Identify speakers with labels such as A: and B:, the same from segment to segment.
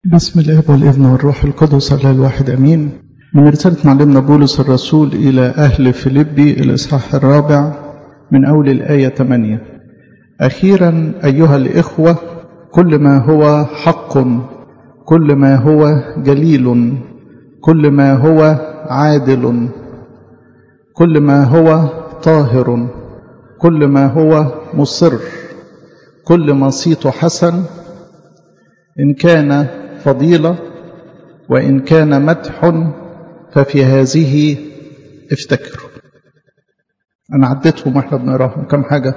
A: بسم الاب والابن والروح القدس الله الواحد امين من رساله معلمنا بولس الرسول الى اهل فيليبي الاصحاح الرابع من اول الايه 8 اخيرا ايها الاخوه كل ما هو حق كل ما هو جليل كل ما هو عادل كل ما هو طاهر كل ما هو مصر كل ما صيت حسن إن كان فضيلة وإن كان مدح ففي هذه افتكروا أنا عديتهم وإحنا بنقراهم كم حاجة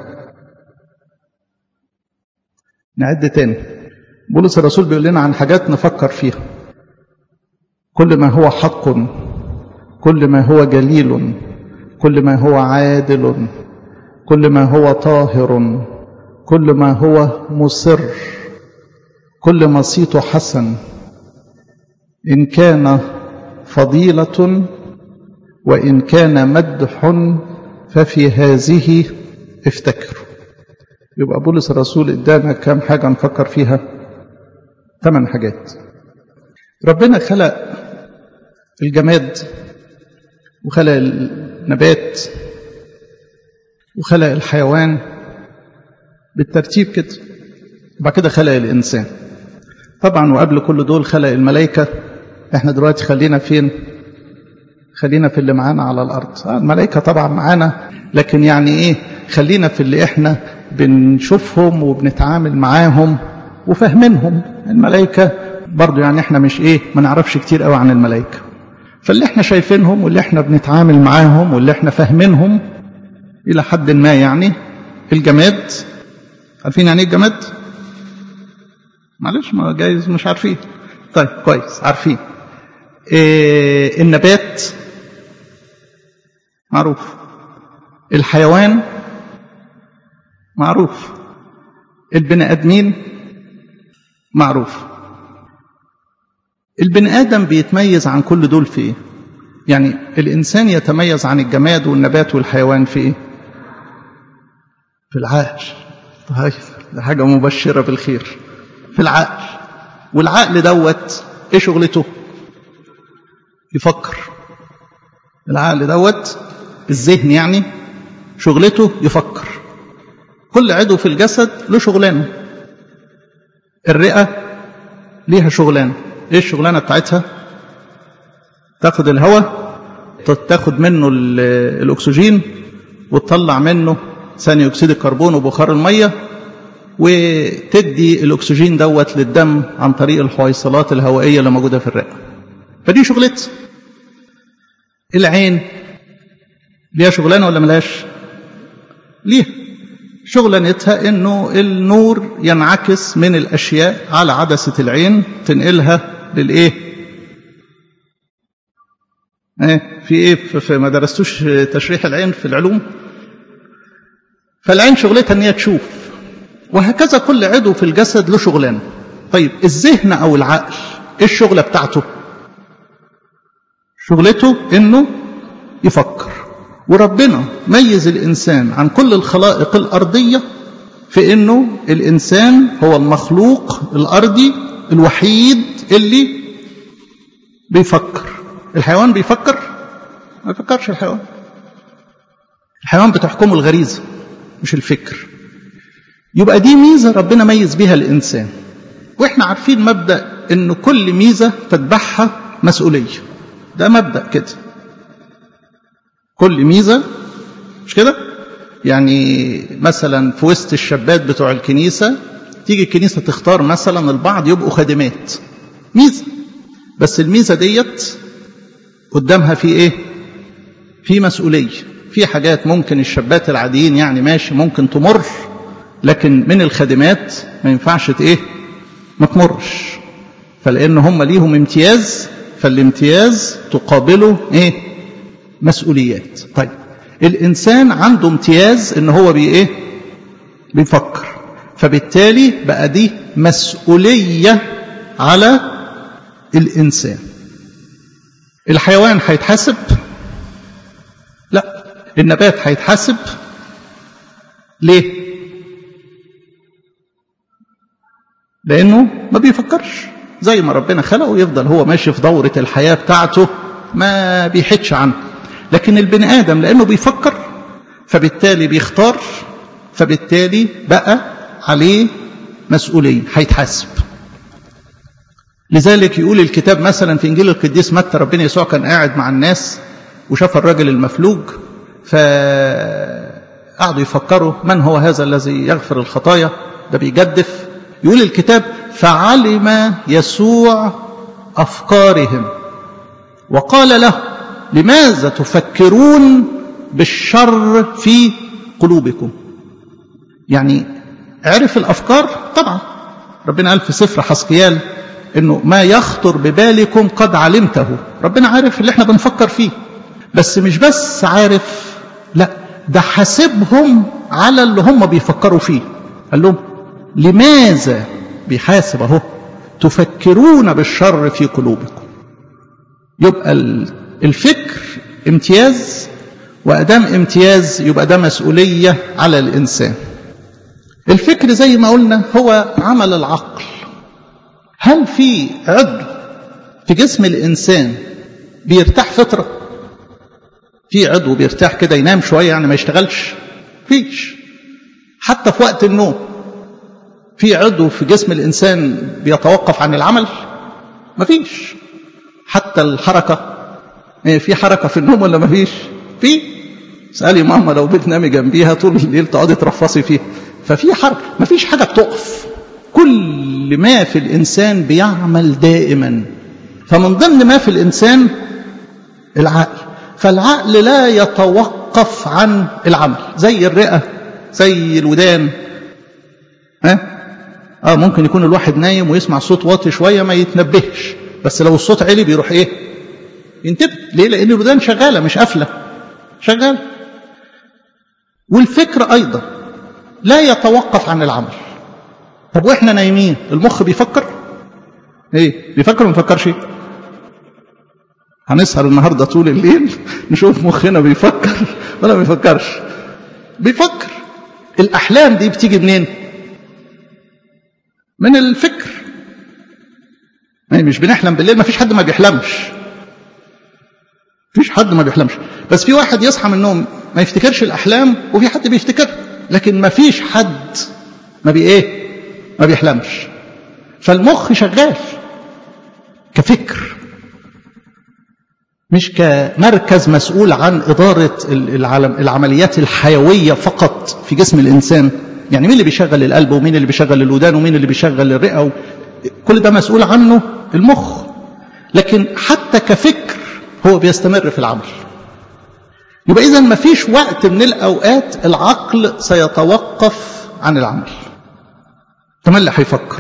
A: نعد تاني بولس الرسول بيقول لنا عن حاجات نفكر فيها كل ما هو حق كل ما هو جليل كل ما هو عادل كل ما هو طاهر كل ما هو مصر كل ما صيت حسن إن كان فضيلة وإن كان مدح ففي هذه افتكروا يبقى بولس الرسول ادانا كام حاجة نفكر فيها ثمان حاجات ربنا خلق الجماد وخلق النبات وخلق الحيوان بالترتيب كده وبعد كده خلق الإنسان طبعا وقبل كل دول خلق الملائكة احنا دلوقتي خلينا فين خلينا في اللي معانا على الأرض آه الملائكة طبعا معانا لكن يعني ايه خلينا في اللي احنا بنشوفهم وبنتعامل معاهم وفاهمينهم الملائكة برضو يعني احنا مش ايه ما نعرفش كتير قوي عن الملائكة فاللي احنا شايفينهم واللي احنا بنتعامل معاهم واللي احنا فاهمينهم إلى حد ما يعني الجماد عارفين يعني ايه الجماد؟ معلش ما جايز مش عارفين طيب كويس عارفين إيه النبات معروف الحيوان معروف البني ادمين معروف البني ادم بيتميز عن كل دول في ايه يعني الانسان يتميز عن الجماد والنبات والحيوان في ايه في العقل طيب ده حاجه مبشره بالخير في العقل والعقل دوت ايه شغلته يفكر العقل دوت الذهن يعني شغلته يفكر كل عضو في الجسد له شغلانه الرئه ليها شغلانه ايه الشغلانه بتاعتها تاخد الهواء تاخد منه الاكسجين وتطلع منه ثاني اكسيد الكربون وبخار الميه وتدي الاكسجين دوت للدم عن طريق الحويصلات الهوائيه اللي موجوده في الرئه فدي شغلتها العين ليها شغلانه ولا ملهاش ليها شغلانتها انه النور ينعكس من الاشياء على عدسه العين تنقلها للايه ايه في ايه في ما درستوش تشريح العين في العلوم فالعين شغلتها ان هي تشوف وهكذا كل عضو في الجسد له شغلانه طيب الذهن او العقل ايه الشغله بتاعته شغلته انه يفكر وربنا ميز الانسان عن كل الخلائق الارضيه في انه الانسان هو المخلوق الارضي الوحيد اللي بيفكر الحيوان بيفكر ما بيفكرش الحيوان الحيوان بتحكمه الغريزه مش الفكر يبقى دي ميزة ربنا ميز بها الإنسان وإحنا عارفين مبدأ إن كل ميزة تتبعها مسؤولية ده مبدأ كده كل ميزة مش كده يعني مثلا في وسط الشابات بتوع الكنيسة تيجي الكنيسة تختار مثلا البعض يبقوا خادمات ميزة بس الميزة ديت قدامها في ايه في مسؤولية في حاجات ممكن الشابات العاديين يعني ماشي ممكن تمر لكن من الخادمات ما ينفعش ايه ما تمرش فلان هم ليهم امتياز فالامتياز تقابله ايه مسؤوليات طيب الانسان عنده امتياز ان هو بي ايه بيفكر فبالتالي بقى دي مسؤوليه على الانسان الحيوان هيتحاسب لا النبات هيتحاسب ليه لأنه ما بيفكرش زي ما ربنا خلقه يفضل هو ماشي في دورة الحياة بتاعته ما بيحدش عنه لكن البني آدم لأنه بيفكر فبالتالي بيختار فبالتالي بقى عليه مسؤولية هيتحاسب لذلك يقول الكتاب مثلا في إنجيل القديس متى ربنا يسوع كان قاعد مع الناس وشاف الرجل المفلوج فقعدوا يفكروا من هو هذا الذي يغفر الخطايا ده بيجدف يقول الكتاب فعلم يسوع أفكارهم وقال له لماذا تفكرون بالشر في قلوبكم يعني عرف الأفكار طبعا ربنا قال في سفر حسقيال انه ما يخطر ببالكم قد علمته ربنا عارف اللي احنا بنفكر فيه بس مش بس عارف لا ده حاسبهم على اللي هم بيفكروا فيه قال لهم لماذا بيحاسب اهو تفكرون بالشر في قلوبكم يبقى الفكر امتياز وادام امتياز يبقى ده مسؤوليه على الانسان الفكر زي ما قلنا هو عمل العقل هل في عضو في جسم الانسان بيرتاح فتره في عضو بيرتاح كده ينام شويه يعني ما يشتغلش فيش حتى في وقت النوم في عضو في جسم الانسان بيتوقف عن العمل مفيش حتى الحركه في حركه في النوم ولا مفيش في اسالي ماما لو بتنامي جنبيها طول الليل تقعدي ترفصي فيها ففي حركه مفيش حاجه بتقف كل ما في الانسان بيعمل دائما فمن ضمن ما في الانسان العقل فالعقل لا يتوقف عن العمل زي الرئه زي الودان ها اه ممكن يكون الواحد نايم ويسمع صوت واطي شويه ما يتنبهش بس لو الصوت عالي بيروح ايه ينتبه ليه لان الودان شغاله مش قافله شغاله والفكر ايضا لا يتوقف عن العمل طب واحنا نايمين المخ بيفكر ايه بيفكر وما بيفكرش هنسهر النهارده طول الليل نشوف مخنا بيفكر ولا ما بيفكرش بيفكر الاحلام دي بتيجي منين من الفكر يعني مش بنحلم بالليل ما فيش حد ما بيحلمش فيش حد ما بيحلمش بس في واحد يصحى من النوم ما يفتكرش الاحلام وفي حد بيفتكر لكن ما فيش حد ما بي ايه ما بيحلمش فالمخ شغال كفكر مش كمركز مسؤول عن إدارة العالم العمليات الحيوية فقط في جسم الإنسان يعني مين اللي بيشغل القلب ومين اللي بيشغل الودان ومين اللي بيشغل الرئة كل ده مسؤول عنه المخ لكن حتى كفكر هو بيستمر في العمل يبقى إذا ما فيش وقت من الأوقات العقل سيتوقف عن العمل طب اللي هيفكر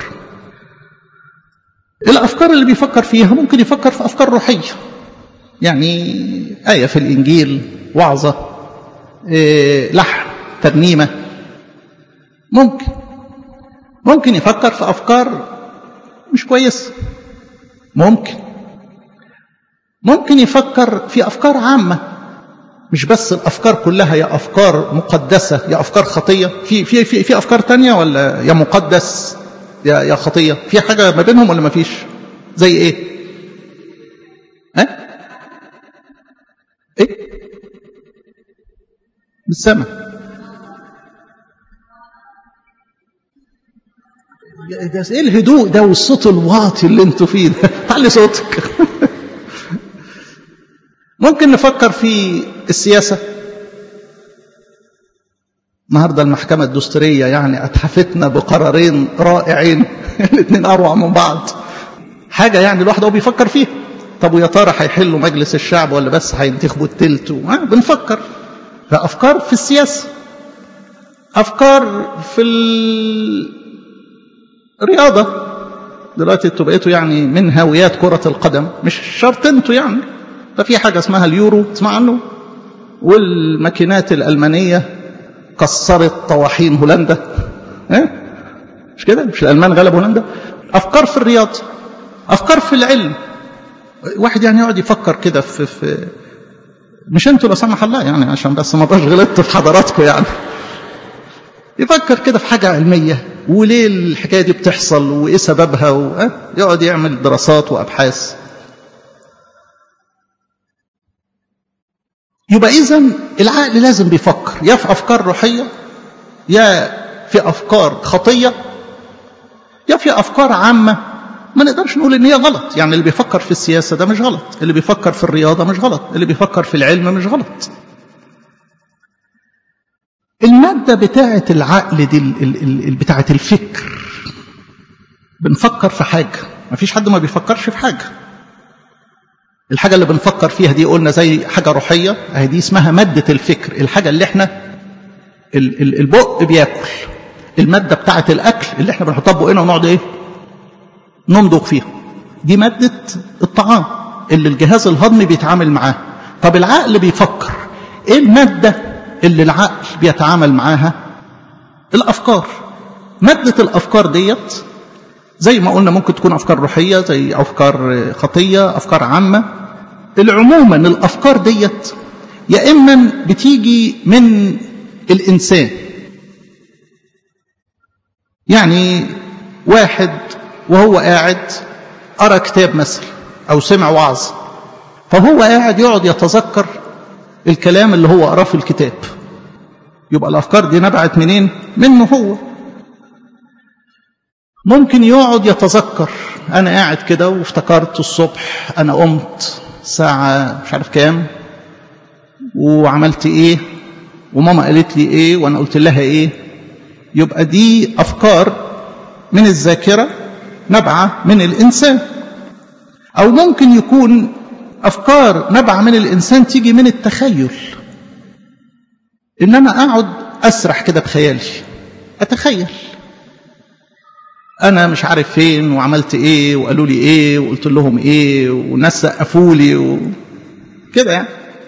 A: الأفكار اللي بيفكر فيها ممكن يفكر في أفكار روحية يعني آية في الإنجيل وعظة إيه لحن ترنيمة ممكن ممكن يفكر في أفكار مش كويسة ممكن ممكن يفكر في أفكار عامة مش بس الأفكار كلها يا أفكار مقدسة يا أفكار خطية في في في, في أفكار تانية ولا يا مقدس يا يا خطية في حاجة ما بينهم ولا ما فيش زي إيه ها ايه بالسماء ده ايه الهدوء ده والصوت الواطي اللي انتوا فيه ده تعلي صوتك ممكن نفكر في السياسة النهاردة المحكمة الدستورية يعني أتحفتنا بقرارين رائعين الاثنين أروع من بعض حاجة يعني الواحد هو بيفكر فيها طب ويا ترى هيحلوا مجلس الشعب ولا بس هينتخبوا التلت آه بنفكر فأفكار في السياسة أفكار في الرياضة دلوقتي انتوا بقيتوا يعني من هاويات كرة القدم مش شرط انتوا يعني ففي حاجة اسمها اليورو تسمع عنه والماكينات الألمانية كسرت طواحين هولندا اه؟ مش كده مش الألمان غلبوا هولندا أفكار في الرياضة أفكار في العلم واحد يعني يقعد يفكر كده في, في مش انتوا لا سمح الله يعني عشان بس ما بقاش غلطت في حضراتكم يعني يفكر كده في حاجة علمية وليه الحكايه دي بتحصل وايه سببها و... يقعد يعمل دراسات وابحاث يبقى اذا العقل لازم بيفكر يا في افكار روحيه يا في افكار خطيه يا في افكار عامه ما نقدرش نقول ان هي غلط يعني اللي بيفكر في السياسه ده مش غلط اللي بيفكر في الرياضه مش غلط اللي بيفكر في العلم مش غلط الماده بتاعه العقل دي بتاعه الفكر بنفكر في حاجه ما فيش حد ما بيفكرش في حاجه الحاجه اللي بنفكر فيها دي قلنا زي حاجه روحيه اهي دي اسمها ماده الفكر الحاجه اللي احنا البق بياكل الماده بتاعه الاكل اللي احنا بنحطها بقنا ونقعد ايه نمضغ فيها دي مادة الطعام اللي الجهاز الهضمي بيتعامل معاه طب العقل بيفكر ايه المادة اللي العقل بيتعامل معاها الأفكار مادة الأفكار ديت زي ما قلنا ممكن تكون أفكار روحية زي أفكار خطية أفكار عامة العموما الأفكار ديت يا إما بتيجي من الإنسان يعني واحد وهو قاعد قرا كتاب مثلا او سمع وعظ فهو قاعد يقعد يتذكر الكلام اللي هو قراه في الكتاب يبقى الافكار دي نبعت منين منه هو ممكن يقعد يتذكر انا قاعد كده وافتكرت الصبح انا قمت ساعة مش عارف كام وعملت ايه وماما قالت لي ايه وانا قلت لها ايه يبقى دي افكار من الذاكره نبعة من الإنسان أو ممكن يكون أفكار نبعة من الإنسان تيجي من التخيل إن أنا أقعد أسرح كده بخيالي أتخيل أنا مش عارف فين وعملت إيه وقالوا لي إيه وقلت لهم إيه والناس سقفوا لي و... كده يعني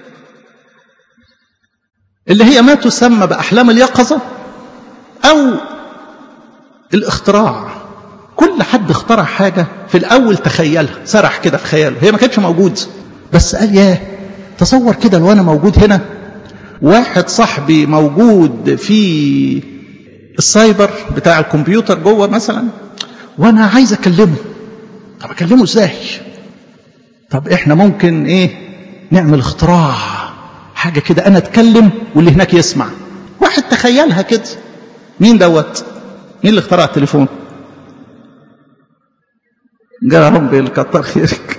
A: اللي هي ما تسمى بأحلام اليقظة أو الاختراع كل حد اخترع حاجة في الأول تخيلها سرح كده في خياله هي ما كانتش موجود بس قال ياه تصور كده لو أنا موجود هنا واحد صاحبي موجود في السايبر بتاع الكمبيوتر جوه مثلا وأنا عايز أكلمه طب أكلمه إزاي طب إحنا ممكن إيه نعمل اختراع حاجة كده أنا أتكلم واللي هناك يسمع واحد تخيلها كده مين دوت مين اللي اخترع التليفون جرهم بالكتر خيرك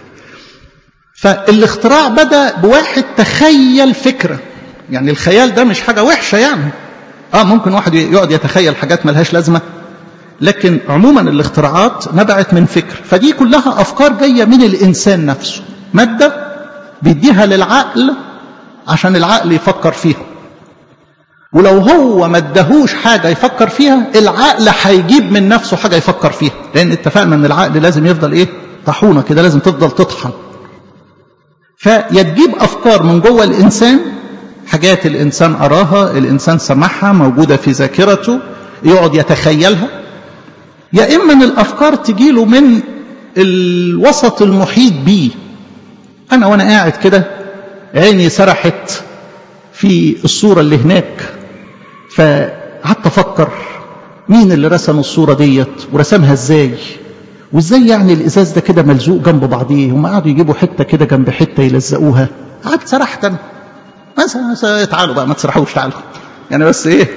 A: فالاختراع بدأ بواحد تخيل فكرة يعني الخيال ده مش حاجة وحشة يعني اه ممكن واحد يقعد يتخيل حاجات ملهاش لازمة لكن عموما الاختراعات نبعت من فكر فدي كلها أفكار جاية من الإنسان نفسه مادة بيديها للعقل عشان العقل يفكر فيها ولو هو ما ادهوش حاجة يفكر فيها العقل هيجيب من نفسه حاجة يفكر فيها لأن اتفقنا أن العقل لازم يفضل إيه طحونة كده لازم تفضل تطحن فيتجيب أفكار من جوه الإنسان حاجات الإنسان أراها الإنسان سمعها موجودة في ذاكرته يقعد يتخيلها يا إما الأفكار تجيله من الوسط المحيط بيه أنا وأنا قاعد كده عيني سرحت في الصورة اللي هناك فقعدت أفكر مين اللي رسم الصورة ديت ورسمها ازاي وازاي يعني الازاز ده كده ملزوق جنب بعضيه هم قعدوا يجيبوا حته كده جنب حته يلزقوها قعدت سرحت انا مثلا تعالوا بقى ما تسرحوش تعالوا يعني بس ايه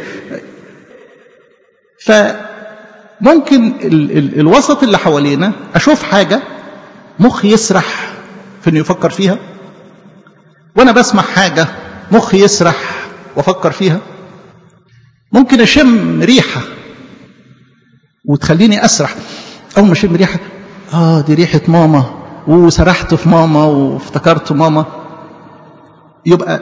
A: فممكن ال ال الوسط اللي حوالينا اشوف حاجه مخي يسرح في انه يفكر فيها وانا بسمع حاجه مخي يسرح وافكر فيها ممكن اشم ريحه وتخليني اسرح اول ما اشم ريحه اه دي ريحه ماما وسرحت في ماما وافتكرت ماما يبقى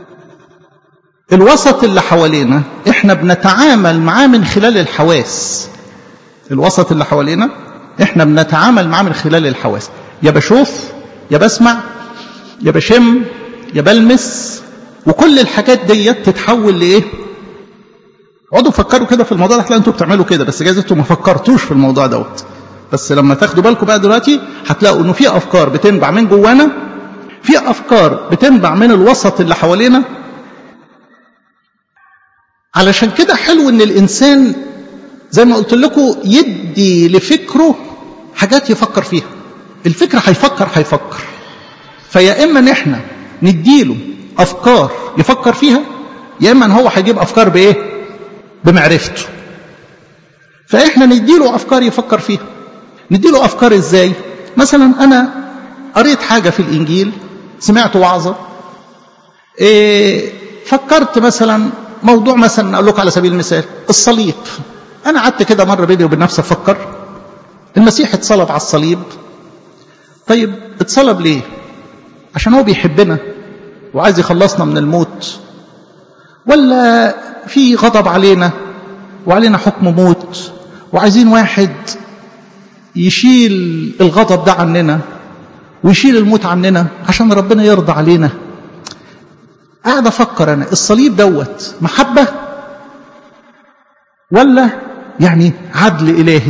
A: الوسط اللي حوالينا احنا بنتعامل معاه من خلال الحواس الوسط اللي حوالينا احنا بنتعامل معاه من خلال الحواس يا بشوف يا بسمع يا بشم يا بلمس وكل الحاجات ديت تتحول لايه اقعدوا فكروا كده في الموضوع ده هتلاقوا انتوا بتعملوا كده بس جايز انتوا ما فكرتوش في الموضوع دوت بس لما تاخدوا بالكم بقى دلوقتي هتلاقوا انه في افكار بتنبع من جوانا في افكار بتنبع من الوسط اللي حوالينا علشان كده حلو ان الانسان زي ما قلت لكم يدي لفكره حاجات يفكر فيها الفكر هيفكر هيفكر فيا اما ان احنا نديله افكار يفكر فيها يا اما ان هو هيجيب افكار بايه بمعرفته فاحنا نديله افكار يفكر فيها نديله افكار ازاي مثلا انا قريت حاجه في الانجيل سمعت وعظه إيه فكرت مثلا موضوع مثلا اقول لكم على سبيل المثال الصليب انا قعدت كده مره بيني وبين نفسي افكر المسيح اتصلب على الصليب طيب اتصلب ليه عشان هو بيحبنا وعايز يخلصنا من الموت ولا في غضب علينا وعلينا حكم موت وعايزين واحد يشيل الغضب ده عننا ويشيل الموت عننا عشان ربنا يرضى علينا قاعد افكر انا الصليب دوت محبه ولا يعني عدل الهي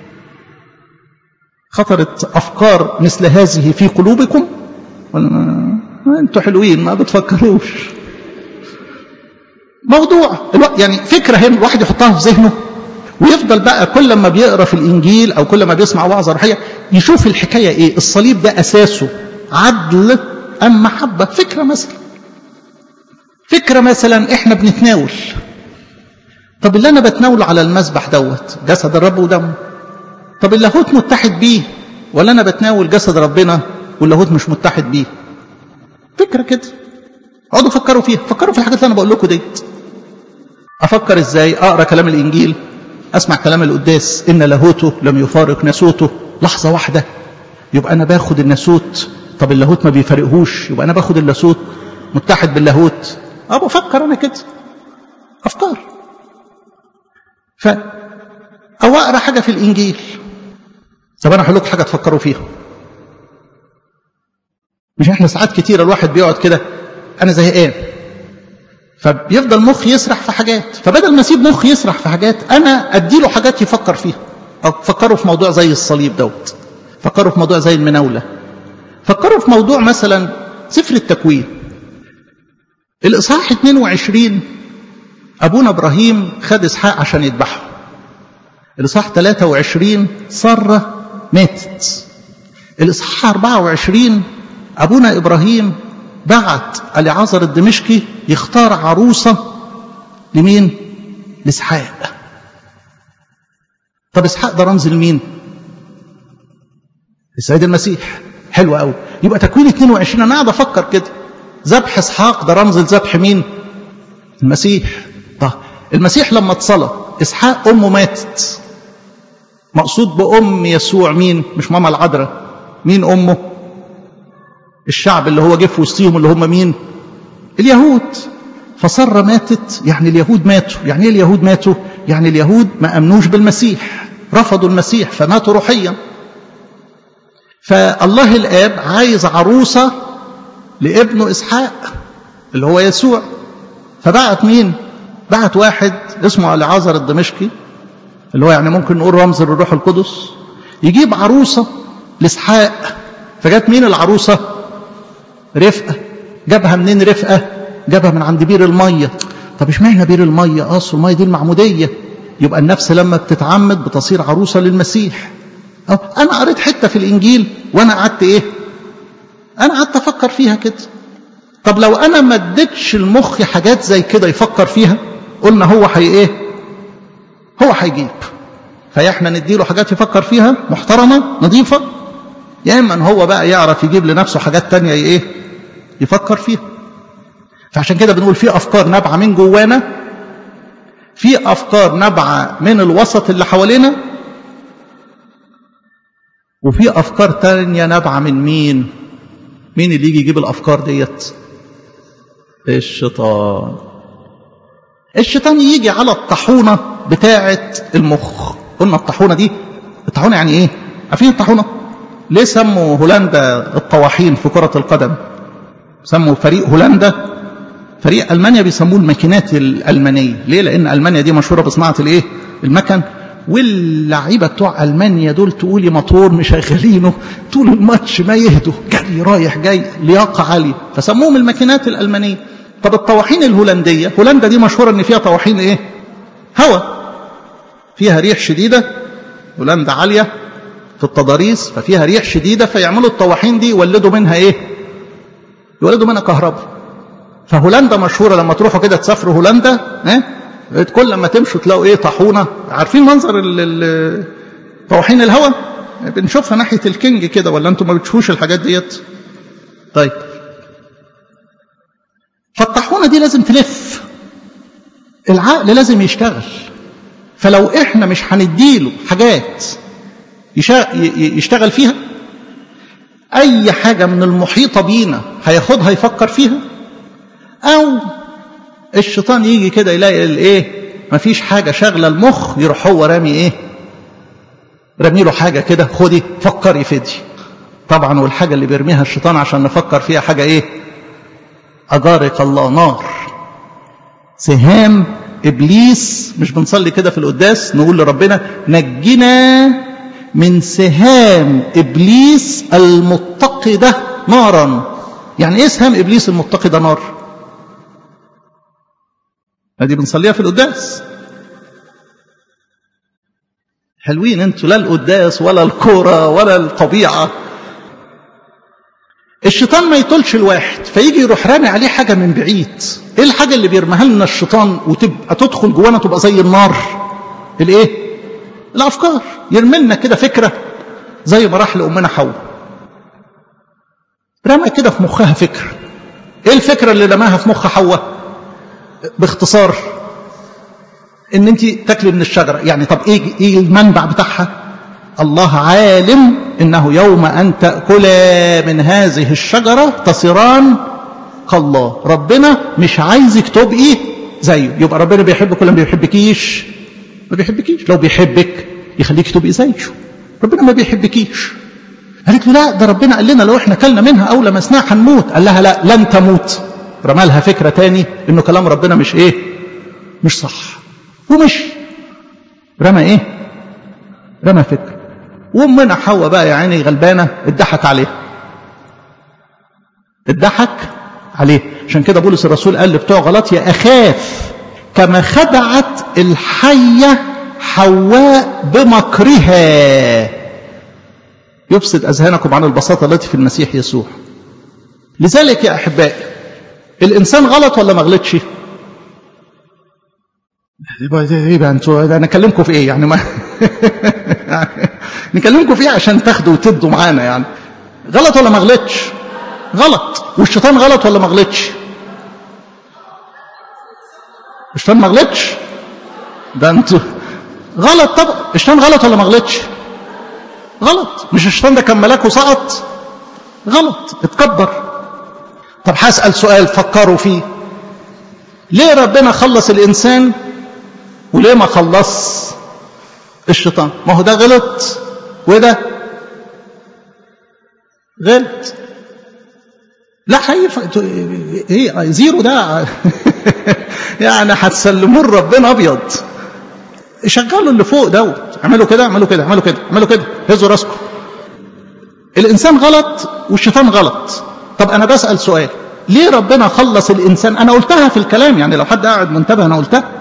A: خطرت افكار مثل هذه في قلوبكم انتوا حلوين ما بتفكروش موضوع يعني فكره هنا الواحد يحطها في ذهنه ويفضل بقى كل ما بيقرا في الانجيل او كل ما بيسمع وعظه روحيه يشوف الحكايه ايه الصليب ده اساسه عدل ام محبه فكره مثلا فكره مثلا احنا بنتناول طب اللي انا بتناوله على المذبح دوت جسد الرب ودمه طب اللاهوت متحد بيه ولا انا بتناول جسد ربنا واللاهوت مش متحد بيه فكره كده اقعدوا فكروا فيها فكروا في الحاجات اللي انا بقول لكم ديت افكر ازاي اقرا كلام الانجيل اسمع كلام القداس ان لاهوته لم يفارق ناسوته لحظه واحده يبقى انا باخد الناسوت طب اللاهوت ما بيفارقهوش يبقى انا باخد اللاهوت متحد باللاهوت اه بفكر انا كده افكار ف او اقرا حاجه في الانجيل طب انا هقول لكم حاجه تفكروا فيها مش احنا ساعات كتير الواحد بيقعد كده انا زهقان فبيفضل مخ يسرح في حاجات فبدل ما اسيب مخ يسرح في حاجات انا اديله حاجات يفكر فيها او فكروا في موضوع زي الصليب دوت فكروا في موضوع زي المناوله فكروا في موضوع مثلا سفر التكوين الاصحاح 22 ابونا ابراهيم خد اسحاق عشان يذبحه الاصحاح 23 ساره ماتت الاصحاح 24 ابونا ابراهيم بعت اليعازر الدمشقي يختار عروسه لمين لاسحاق طب اسحاق ده رمز لمين السيد المسيح حلو قوي يبقى تكوين 22 انا قاعد افكر كده ذبح اسحاق ده رمز لذبح مين المسيح طب المسيح لما اتصلى اسحاق امه ماتت مقصود بام يسوع مين مش ماما العذراء مين امه الشعب اللي هو جه في وسطيهم اللي هم مين اليهود فسرة ماتت يعني اليهود ماتوا يعني ايه اليهود ماتوا يعني اليهود ما امنوش بالمسيح رفضوا المسيح فماتوا روحيا فالله الاب عايز عروسه لابنه اسحاق اللي هو يسوع فبعت مين بعت واحد اسمه العازر الدمشقي اللي هو يعني ممكن نقول رمز للروح القدس يجيب عروسه لاسحاق فجت مين العروسه رفقه جابها منين رفقه جابها من عند بير الميه طب اشمعنى بير الميه اصل الميه دي المعموديه يبقى النفس لما بتتعمد بتصير عروسه للمسيح أه انا قريت حته في الانجيل وانا قعدت ايه انا قعدت افكر فيها كده طب لو انا ما اديتش المخ حاجات زي كده يفكر فيها قلنا هو حي ايه هو هيجيب فاحنا نديله حاجات يفكر فيها محترمه نظيفه يا اما ان هو بقى يعرف يجيب لنفسه حاجات تانية ايه يفكر فيها فعشان كده بنقول في افكار نابعه من جوانا في افكار نابعه من الوسط اللي حوالينا وفي افكار تانية نابعه من مين مين اللي يجي يجيب الافكار ديت الشيطان الشيطان يجي على الطاحونه بتاعه المخ قلنا الطاحونه دي الطاحونه يعني ايه عارفين الطاحونه ليه سموا هولندا الطواحين في كره القدم سموا فريق هولندا فريق المانيا بيسموه الماكينات الالمانيه ليه لان المانيا دي مشهوره بصناعه الايه المكن واللعيبه بتوع المانيا دول تقولي موتور مشغلينه طول الماتش ما يهدوا جري رايح جاي لياقه عاليه فسموهم الماكينات الالمانيه طب الطواحين الهولنديه هولندا دي مشهوره ان فيها طواحين ايه هوا فيها ريح شديدة هولندا عالية في التضاريس ففيها ريح شديدة فيعملوا الطواحين دي يولدوا منها ايه يولدوا منها كهرباء فهولندا مشهورة لما تروحوا كده تسافروا هولندا ايه كل لما تمشوا تلاقوا ايه طاحونة عارفين منظر طواحين الهواء بنشوفها ناحية الكينج كده ولا انتم ما بتشوفوش الحاجات ديت طيب فالطاحونة دي لازم تلف العقل لازم يشتغل فلو احنا مش هنديله حاجات يشتغل فيها اي حاجة من المحيطة بينا هياخدها يفكر فيها او الشيطان يجي كده يلاقي الايه مفيش حاجة شاغلة المخ يروح هو رامي ايه رمي له حاجة كده خدي فكري في دي طبعا والحاجة اللي بيرميها الشيطان عشان نفكر فيها حاجة ايه أجارك الله نار سهام إبليس مش بنصلي كده في القداس نقول لربنا نجنا من سهام إبليس المتقدة نارا يعني إيه سهام إبليس المتقدة نار هذه بنصليها في القداس حلوين انتوا لا القداس ولا الكورة ولا الطبيعة الشيطان ما يطولش الواحد فيجي يروح رامي عليه حاجة من بعيد ايه الحاجة اللي بيرميها لنا الشيطان وتبقى تدخل جوانا تبقى زي النار الايه الافكار يرمي لنا كده فكرة زي ما راح لأمنا حواء رمى كده في مخها فكرة ايه الفكرة اللي رماها في مخ حواء باختصار ان انت تاكلي من الشجره يعني طب ايه ايه المنبع بتاعها الله عالم انه يوم ان تاكلا من هذه الشجره تصيران كالله ربنا مش عايزك تبقي زيه يبقى ربنا بيحبك ولا ما بيحبكيش ما بيحبكيش لو بيحبك يخليك تبقي زيه ربنا ما بيحبكيش قالت له لا ده ربنا قال لنا لو احنا كلنا منها او لمسناها هنموت قال لها لا لن تموت رمالها فكره تاني انه كلام ربنا مش ايه مش صح ومشي رمى ايه رمى فكر وامنا حواء بقى يا عيني غلبانه اتضحك عليها اتضحك عليه عشان كده بولس الرسول قال لبتوع غلطيا اخاف كما خدعت الحيه حواء بمكرها يفسد اذهانكم عن البساطه التي في المسيح يسوع لذلك يا احبائي الانسان غلط ولا ما غلطش ايه بقى انتوا انا اكلمكم في ايه يعني ما نكلمكم في ايه عشان تاخدوا وتدوا معانا يعني غلط ولا ما غلطش غلط والشيطان غلط ولا ما غلطش الشيطان ما غلطش ده انتوا غلط طبعا الشيطان غلط ولا ما غلطش غلط مش الشيطان ده كان ملاك وسقط غلط اتكبر طب هسأل سؤال فكروا فيه ليه ربنا خلص الإنسان وليه ما خلص الشيطان ما هو ده غلط وده غلط لا حقيقة ايه زيرو ده يعني هتسلموه لربنا ابيض شغلوا اللي فوق دوت اعملوا كده اعملوا كده اعملوا كده اعملوا كده هزوا راسكم الانسان غلط والشيطان غلط طب انا بسال سؤال ليه ربنا خلص الانسان انا قلتها في الكلام يعني لو حد قاعد منتبه انا قلتها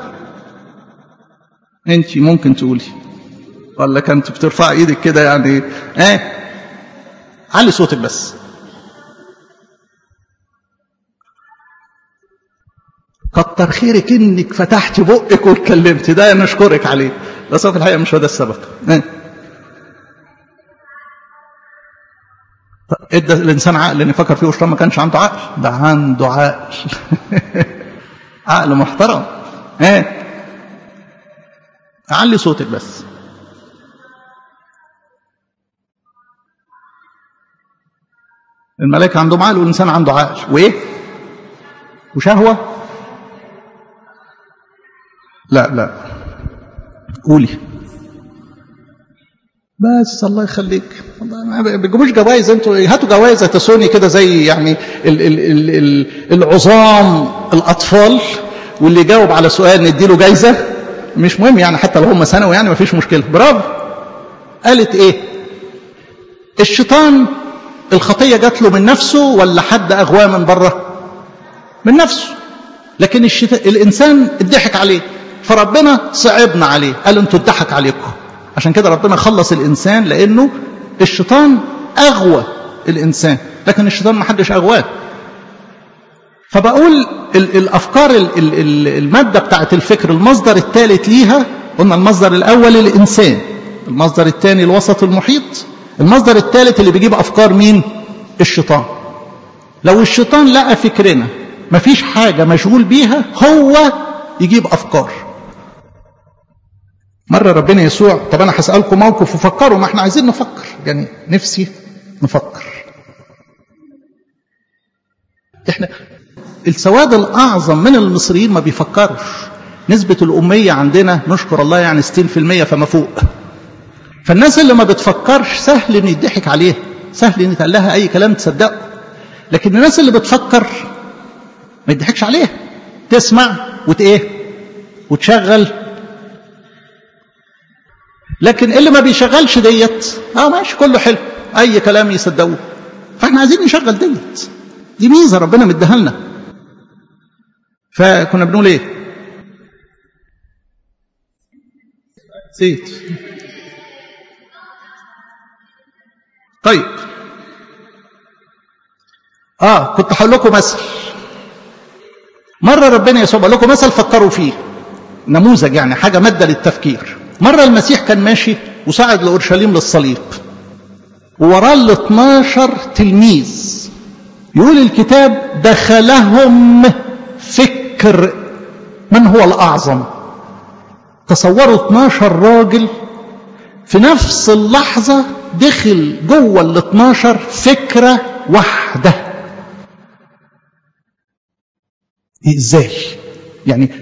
A: انت ممكن تقولي ولا كنت بترفع ايدك كده يعني ايه علي صوتك بس كتر خيرك انك فتحت بقك واتكلمت ده نشكرك عليه بس في الحقيقه مش هو ده السبب ايه ادى الانسان عقل ان يفكر فيه وشرام ما كانش عنده عقل ده عنده عقل عقل محترم ايه علي صوتك بس الملائكة عندهم عقل والإنسان عنده عقل وإيه؟ وشهوة؟ لا لا قولي بس الله يخليك ما بيجيبوش جوائز انتوا هاتوا جوائز تسوني كده زي يعني ال ال ال ال العظام الاطفال واللي يجاوب على سؤال نديله جايزه مش مهم يعني حتى لو هم ثانوي يعني ما فيش مشكله برافو قالت ايه الشيطان الخطيه جات له من نفسه ولا حد اغواه من بره من نفسه لكن الشتاء الانسان اتضحك عليه فربنا صعبنا عليه قال انتوا اتضحك عليكم عشان كده ربنا خلص الانسان لانه الشيطان اغوى الانسان لكن الشيطان ما حدش اغواه فبقول ال الافكار ال ال الماده بتاعت الفكر المصدر الثالث ليها قلنا المصدر الاول الانسان المصدر الثاني الوسط المحيط المصدر الثالث اللي بيجيب افكار مين الشيطان لو الشيطان لقى فكرنا مفيش حاجه مشغول بيها هو يجيب افكار مرة ربنا يسوع طب أنا هسألكم موقف وفكروا ما احنا عايزين نفكر يعني نفسي نفكر احنا السواد الأعظم من المصريين ما بيفكرش نسبة الأمية عندنا نشكر الله يعني 60% فما فوق فالناس اللي ما بتفكرش سهل ان يضحك عليها سهل ان يتقال لها اي كلام تصدقه لكن الناس اللي بتفكر ما يضحكش عليها تسمع وت ايه وتشغل لكن اللي ما بيشغلش ديت اه ماشي كله حلو اي كلام يصدقوه فاحنا عايزين نشغل ديت دي ميزه ربنا مديها لنا فكنا بنقول ايه نسيت طيب اه كنت هقول لكم مثل مره ربنا يسوع قال لكم مثل فكروا فيه نموذج يعني حاجه ماده للتفكير مره المسيح كان ماشي وصعد لاورشليم للصليب ووراه ال 12 تلميذ يقول الكتاب دخلهم فكر من هو الاعظم تصوروا 12 راجل في نفس اللحظة دخل جوه ال 12 فكرة واحدة ازاي يعني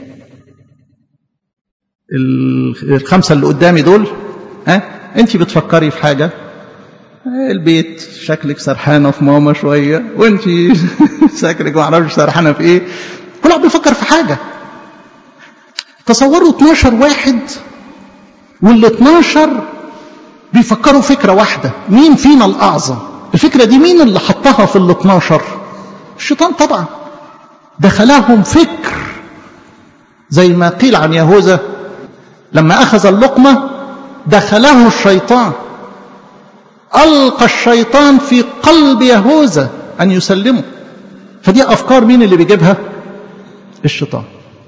A: الخمسة اللي قدامي دول ها انت بتفكري في حاجة البيت شكلك سرحانة في ماما شوية وانت شكلك ما اعرفش سرحانة في ايه كل واحد بيفكر في حاجة تصوروا 12 واحد وال 12 بيفكروا فكرة واحدة مين فينا الأعظم الفكرة دي مين اللي حطها في ال 12 الشيطان طبعا دخلهم فكر زي ما قيل عن يهوذا لما أخذ اللقمة دخله الشيطان ألقى الشيطان في قلب يهوذا أن يسلمه فدي أفكار مين اللي بيجيبها الشيطان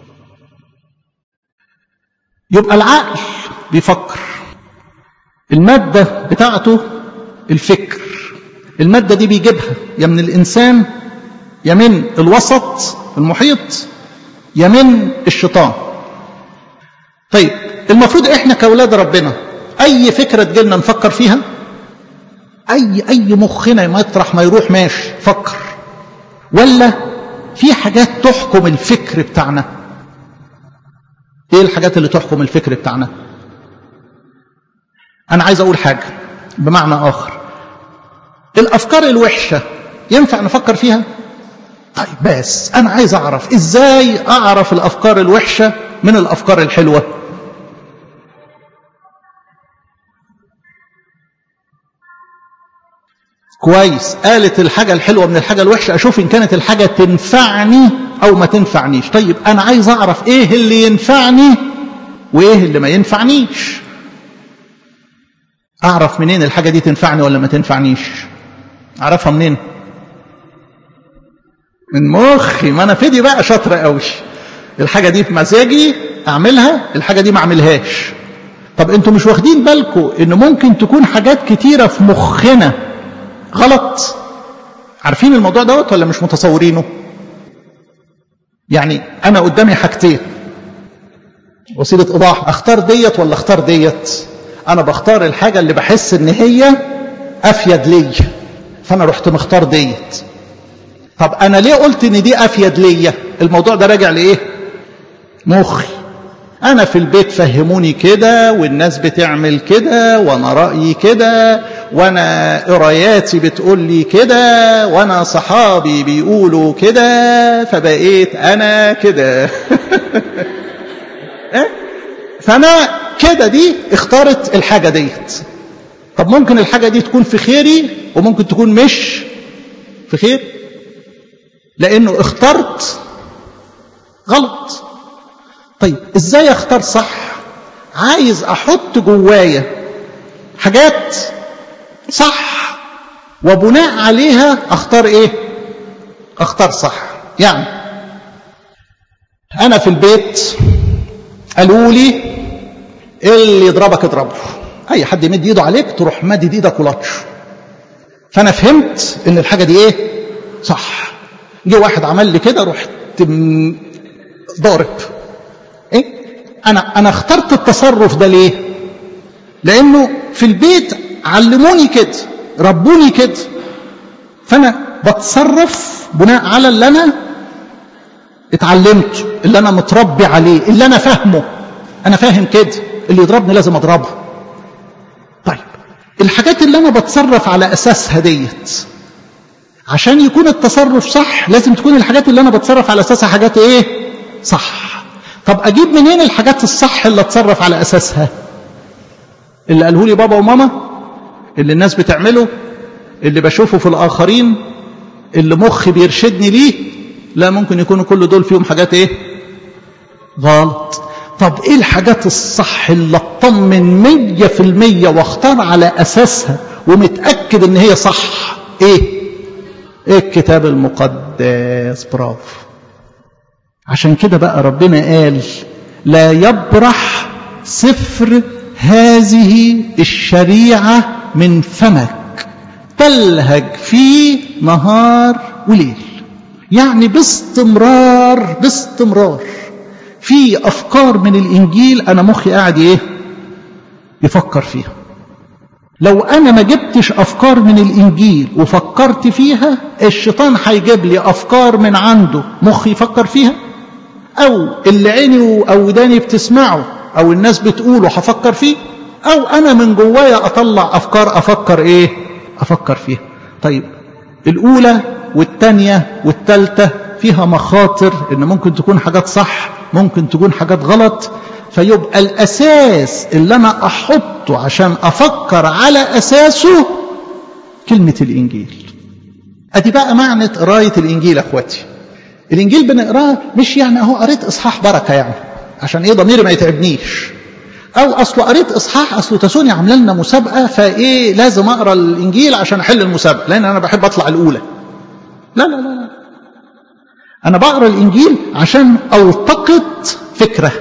A: يبقى العقل بيفكر المادة بتاعته الفكر المادة دي بيجيبها يا من الإنسان يا من الوسط المحيط يا من الشيطان طيب المفروض احنا كأولاد ربنا أي فكرة تجيلنا نفكر فيها أي أي مخنا مطرح ما يروح ماشي فكر ولا في حاجات تحكم الفكر بتاعنا ايه الحاجات اللي تحكم الفكر بتاعنا انا عايز اقول حاجه بمعنى اخر الافكار الوحشه ينفع نفكر فيها طيب بس انا عايز اعرف ازاي اعرف الافكار الوحشه من الافكار الحلوه كويس قالت الحاجة الحلوة من الحاجة الوحشة أشوف إن كانت الحاجة تنفعني أو ما تنفعنيش طيب أنا عايز أعرف إيه اللي ينفعني وإيه اللي ما ينفعنيش أعرف منين الحاجة دي تنفعني ولا ما تنفعنيش أعرفها منين من مخي ما أنا فدي بقى شاطرة قوي الحاجة دي في مزاجي أعملها الحاجة دي ما أعملهاش طب أنتوا مش واخدين بالكم إن ممكن تكون حاجات كتيرة في مخنا غلط عارفين الموضوع دوت ولا مش متصورينه يعني انا قدامي حاجتين وسيله ايضاح اختار ديت ولا اختار ديت انا بختار الحاجه اللي بحس ان هي افيد ليا فانا رحت مختار ديت طب انا ليه قلت ان دي افيد ليا الموضوع ده راجع لايه مخي انا في البيت فهموني كده والناس بتعمل كده وانا رايي كده وانا قراياتي بتقول لي كده وانا صحابي بيقولوا كده فبقيت انا كده فانا كده دي اختارت الحاجه ديت طب ممكن الحاجه دي تكون في خيري وممكن تكون مش في خير لانه اخترت غلط طيب ازاي اختار صح عايز احط جوايا حاجات صح وبناء عليها اختار ايه اختار صح يعني انا في البيت قالوا لي اللي يضربك اضربه اي حد يمد ايده عليك تروح مدد ايدك ولطش فانا فهمت ان الحاجه دي ايه صح جه واحد عمل لي كده رحت ضارب ايه انا انا اخترت التصرف ده ليه لانه في البيت علموني كده ربوني كده فانا بتصرف بناء على اللي انا اتعلمته اللي انا متربي عليه اللي انا فاهمه انا فاهم كده اللي يضربني لازم اضربه طيب الحاجات اللي انا بتصرف على اساسها ديت عشان يكون التصرف صح لازم تكون الحاجات اللي انا بتصرف على اساسها حاجات ايه صح طب اجيب منين الحاجات الصح اللي اتصرف على اساسها اللي قاله لي بابا وماما اللي الناس بتعمله اللي بشوفه في الاخرين اللي مخي بيرشدني ليه لا ممكن يكونوا كل دول فيهم حاجات ايه غلط طب ايه الحاجات الصح اللي اطمن مية في المية واختار على اساسها ومتأكد ان هي صح ايه ايه الكتاب المقدس برافو عشان كده بقى ربنا قال لا يبرح سفر هذه الشريعة من فمك تلهج فيه نهار وليل يعني باستمرار باستمرار في افكار من الانجيل انا مخي قاعد ايه يفكر فيها لو انا ما جبتش افكار من الانجيل وفكرت فيها الشيطان هيجيب لي افكار من عنده مخي يفكر فيها او اللي عيني او وداني بتسمعه او الناس بتقوله هفكر فيه او انا من جوايا اطلع افكار افكر ايه افكر فيها طيب الاولى والثانيه والثالثه فيها مخاطر ان ممكن تكون حاجات صح ممكن تكون حاجات غلط فيبقى الاساس اللي انا احطه عشان افكر على اساسه كلمه الانجيل ادي بقى معنى قرايه الانجيل يا اخواتي الانجيل بنقراه مش يعني اهو قريت اصحاح بركه يعني عشان ايه ضميري ما يتعبنيش او اصله قريت اصحاح اصله تسوني عامله لنا مسابقه فايه لازم اقرا الانجيل عشان احل المسابقه لان انا بحب اطلع الاولى لا لا لا لا انا بقرا الانجيل عشان التقط فكره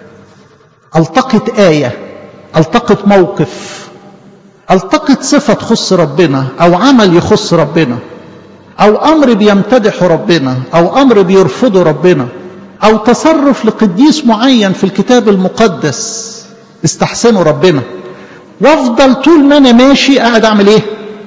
A: التقط ايه التقط موقف التقط صفه تخص ربنا او عمل يخص ربنا او امر بيمتدح ربنا او امر بيرفضه ربنا او تصرف لقديس معين في الكتاب المقدس استحسنه ربنا وافضل طول ما انا ماشي قاعد اعمل ايه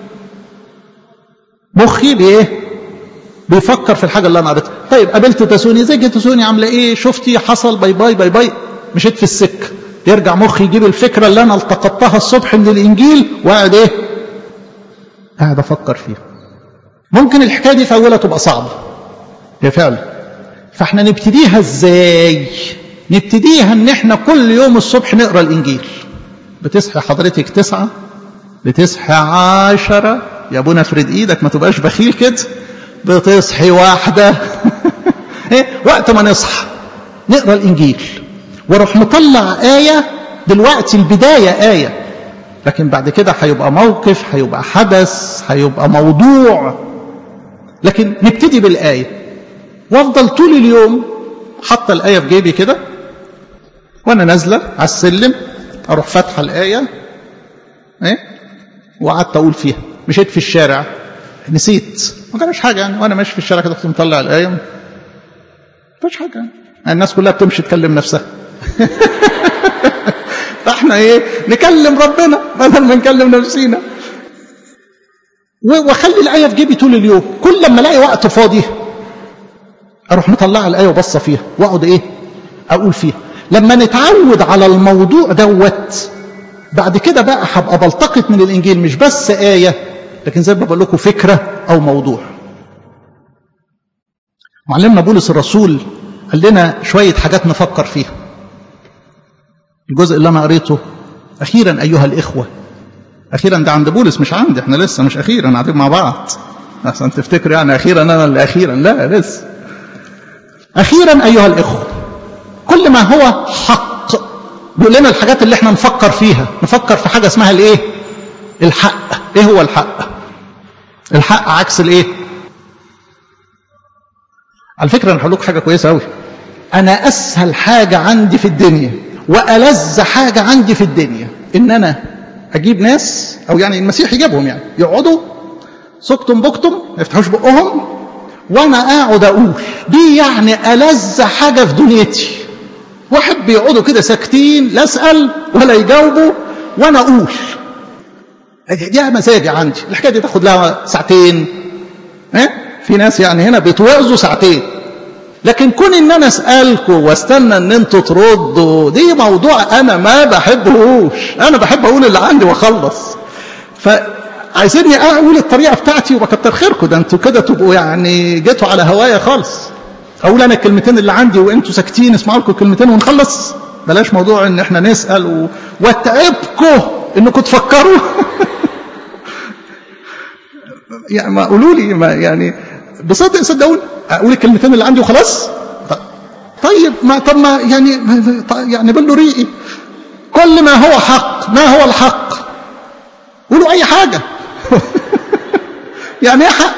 A: مخي بايه بيفكر في الحاجه اللي انا قريتها طيب قابلت تسوني ازيك يا تسوني عامله ايه شفتي حصل باي باي باي باي مشيت في السكه يرجع مخي يجيب الفكره اللي انا التقطتها الصبح من الانجيل وقاعد ايه قاعد افكر فيها ممكن الحكايه دي في اولها تبقى صعبه هي فعلا فاحنا نبتديها ازاي نبتديها ان احنا كل يوم الصبح نقرا الانجيل بتصحي حضرتك تسعة بتصحي عشرة يا ابونا افرد ايدك ما تبقاش بخيل كده بتصحي واحدة ايه وقت ما نصحى نقرا الانجيل واروح مطلع آية دلوقتي البداية آية لكن بعد كده هيبقى موقف هيبقى حدث هيبقى موضوع لكن نبتدي بالآية وافضل طول اليوم حاطه الآية في جيبي كده وأنا نازلة على السلم أروح فاتحة الآية إيه وقعدت أقول فيها مشيت في الشارع نسيت ما كانش حاجة يعني وأنا ماشي في الشارع كده كنت مطلع الآية ما كانش حاجة يعني. الناس كلها بتمشي تكلم نفسها فاحنا ايه نكلم ربنا بدل ما نكلم نفسينا واخلي الايه في جيبي طول اليوم كل لما الاقي وقت فاضي اروح مطلع الايه وبصه فيها واقعد ايه اقول فيها لما نتعود على الموضوع دوت بعد كده بقى هبقى بلتقط من الانجيل مش بس ايه لكن زي ما بقول لكم فكره او موضوع معلمنا بولس الرسول قال لنا شويه حاجات نفكر فيها الجزء اللي انا قريته اخيرا ايها الاخوه اخيرا ده عند بولس مش عندي احنا لسه مش اخيرا قاعدين مع بعض عشان تفتكر يعني اخيرا انا اللي اخيرا لا لسه اخيرا ايها الاخوه كل ما هو حق بيقول لنا الحاجات اللي احنا نفكر فيها نفكر في حاجه اسمها الايه الحق ايه هو الحق الحق عكس الايه على فكره انا هقول لكم حاجه كويسه قوي انا اسهل حاجه عندي في الدنيا والذ حاجه عندي في الدنيا ان انا اجيب ناس او يعني المسيح يجيبهم يعني يقعدوا سكتم بكتم ما يفتحوش بقهم وانا اقعد اقول دي يعني ألذ حاجه في دنيتي واحد بيقعدوا كده ساكتين لا اسال ولا يجاوبوا وانا اقول دي مزاجي عندي الحكايه دي تاخد لها ساعتين ها في ناس يعني هنا بيتوعظوا ساعتين لكن كون ان انا اسالكم واستنى ان انتوا تردوا دي موضوع انا ما بحبهوش انا بحب اقول اللي عندي واخلص فعايزيني اقول الطريقه بتاعتي وبكتر خيركم ده انتوا كده تبقوا يعني جيتوا على هوايا خالص اقول انا الكلمتين اللي عندي وانتوا ساكتين اسمعوا لكم الكلمتين ونخلص بلاش موضوع ان احنا نسال و... واتعبكم انكم تفكروا يعني ما قولوا لي ما يعني بصدق صدقوني اقول الكلمتين اللي عندي وخلاص طيب ما طب ما يعني يعني بقول ريقي كل ما هو حق ما هو الحق قولوا اي حاجه يعني ايه حق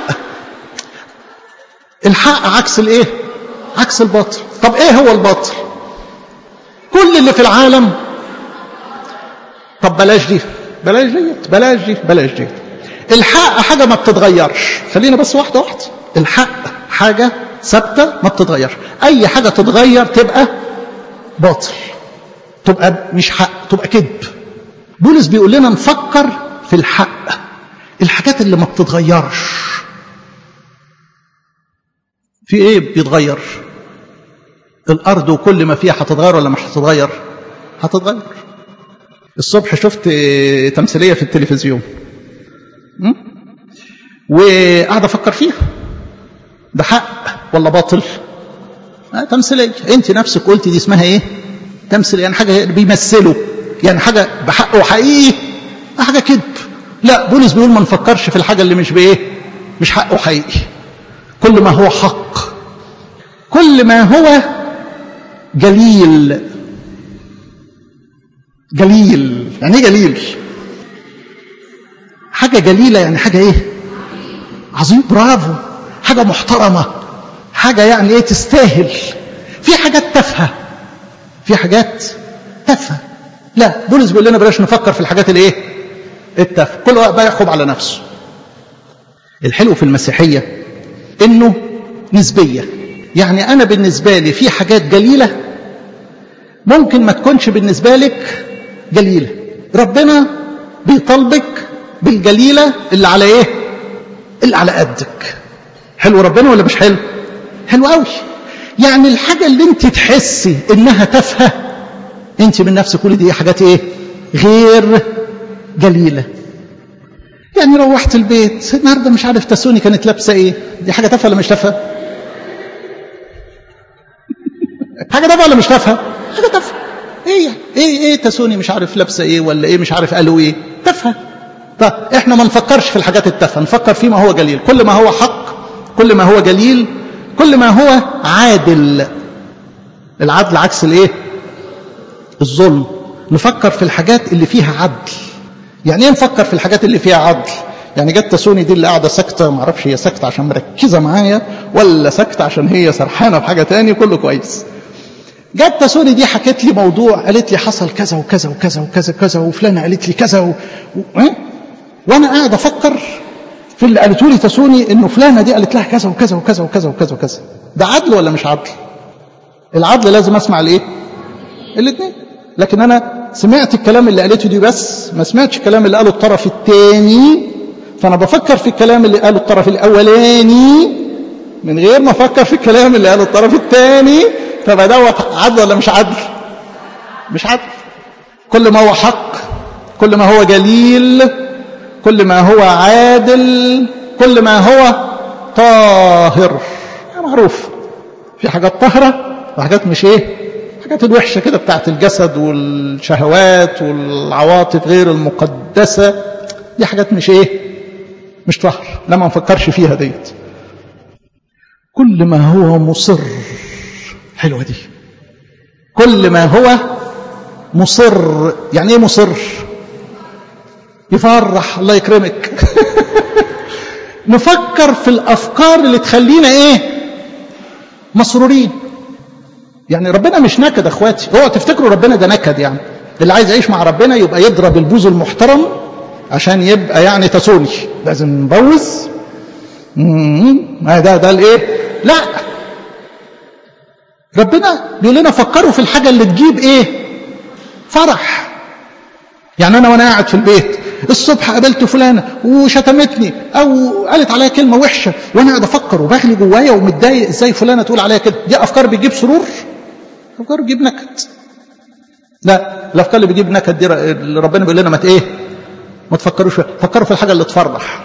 A: الحق عكس الايه عكس الباطل طب ايه هو الباطل كل اللي في العالم طب بلاش دي بلاش دي بلاش دي بلاش دي الحق حاجه ما بتتغيرش خلينا بس واحده واحده الحق حاجه ثابته ما بتتغيرش اي حاجه تتغير تبقى باطل تبقى مش حق تبقى كذب بولس بيقول لنا نفكر في الحق الحاجات اللي ما بتتغيرش في ايه بيتغير الارض وكل ما فيها هتتغير ولا مش هتتغير هتتغير الصبح شفت تمثيليه في التلفزيون وقاعد افكر فيها ده حق ولا باطل آه تمثيليه انت نفسك قلتي دي اسمها ايه تمثيليه يعني حاجه بيمثلوا يعني حاجه بحق وحقيقي حاجه كذب لا بولس بيقول ما نفكرش في الحاجه اللي مش بايه مش حق وحقيقي كل ما هو حق كل ما هو جليل جليل يعني ايه جليل حاجة جليلة يعني حاجة ايه عظيم برافو حاجة محترمة حاجة يعني ايه تستاهل في حاجات تافهة في حاجات تافهة لا بولس بيقول لنا بلاش نفكر في الحاجات الايه التافهة كل واحد بقى يحكم على نفسه الحلو في المسيحية انه نسبية يعني انا بالنسبة لي في حاجات جليلة ممكن ما تكونش بالنسبة لك جليلة ربنا بيطالبك بالجليلة اللي على ايه اللي على قدك حلو ربنا ولا مش حلو حلو قوي يعني الحاجة اللي انت تحسي انها تافهة انت من نفسك كل دي حاجات ايه غير جليلة يعني روحت البيت النهارده مش عارف تسوني كانت لابسه ايه دي حاجه تافهه ولا مش تافهه حاجه تافهه ولا مش تافهه حاجه تافهه ايه ايه ايه تسوني مش عارف لابسه ايه ولا ايه مش عارف قالوا ايه تافهه طب احنا ما نفكرش في الحاجات التافهه نفكر فيما هو جليل كل ما هو حق كل ما هو جليل كل ما هو عادل العدل عكس الايه الظلم نفكر في الحاجات اللي فيها عدل يعني ايه نفكر في الحاجات اللي فيها عدل يعني جت تسوني دي اللي قاعده ساكته ما اعرفش هي ساكته عشان مركزه معايا ولا ساكته عشان هي سرحانه بحاجه تاني كله كويس جت تسوني دي حكت لي موضوع قالت لي حصل كذا وكذا وكذا وكذا كذا وفلانه قالت لي كذا و... و... وانا قاعد افكر في اللي قالته لي تسوني انه فلانه دي قالت لها كذا وكذا وكذا وكذا وكذا وكذا ده عدل ولا مش عدل العدل لازم اسمع الايه الاثنين لكن انا سمعت الكلام اللي قالته دي بس ما سمعتش الكلام اللي قاله الطرف الثاني فانا بفكر في الكلام اللي قاله الطرف الاولاني من غير ما افكر في الكلام اللي قاله الطرف الثاني فبقى دوت عدل ولا مش عدل مش عدل كل ما هو حق كل ما هو جليل كل ما هو عادل كل ما هو طاهر معروف في حاجات طاهرة وحاجات مش ايه حاجات الوحشة كده بتاعت الجسد والشهوات والعواطف غير المقدسة دي حاجات مش ايه مش طهر لا ما نفكرش فيها ديت كل ما هو مصر حلوة دي كل ما هو مصر يعني ايه مصر يفرح الله يكرمك نفكر في الافكار اللي تخلينا ايه مسرورين يعني ربنا مش نكد اخواتي اوعوا تفتكروا ربنا ده نكد يعني اللي عايز يعيش مع ربنا يبقى يضرب البوز المحترم عشان يبقى يعني تسوني لازم نبوز ما ده ده الايه لا ربنا بيقول لنا فكروا في الحاجه اللي تجيب ايه فرح يعني انا وانا قاعد في البيت الصبح قابلت فلانه وشتمتني او قالت عليا كلمه وحشه وانا قاعد افكر وبغلي جوايا ومتضايق ازاي فلانه تقول عليا كده دي افكار بتجيب سرور افكار بتجيب نكد لا الافكار اللي بتجيب نكد دي ربنا بيقول لنا ما ايه ما تفكروش فيها فكروا في الحاجه اللي تفرح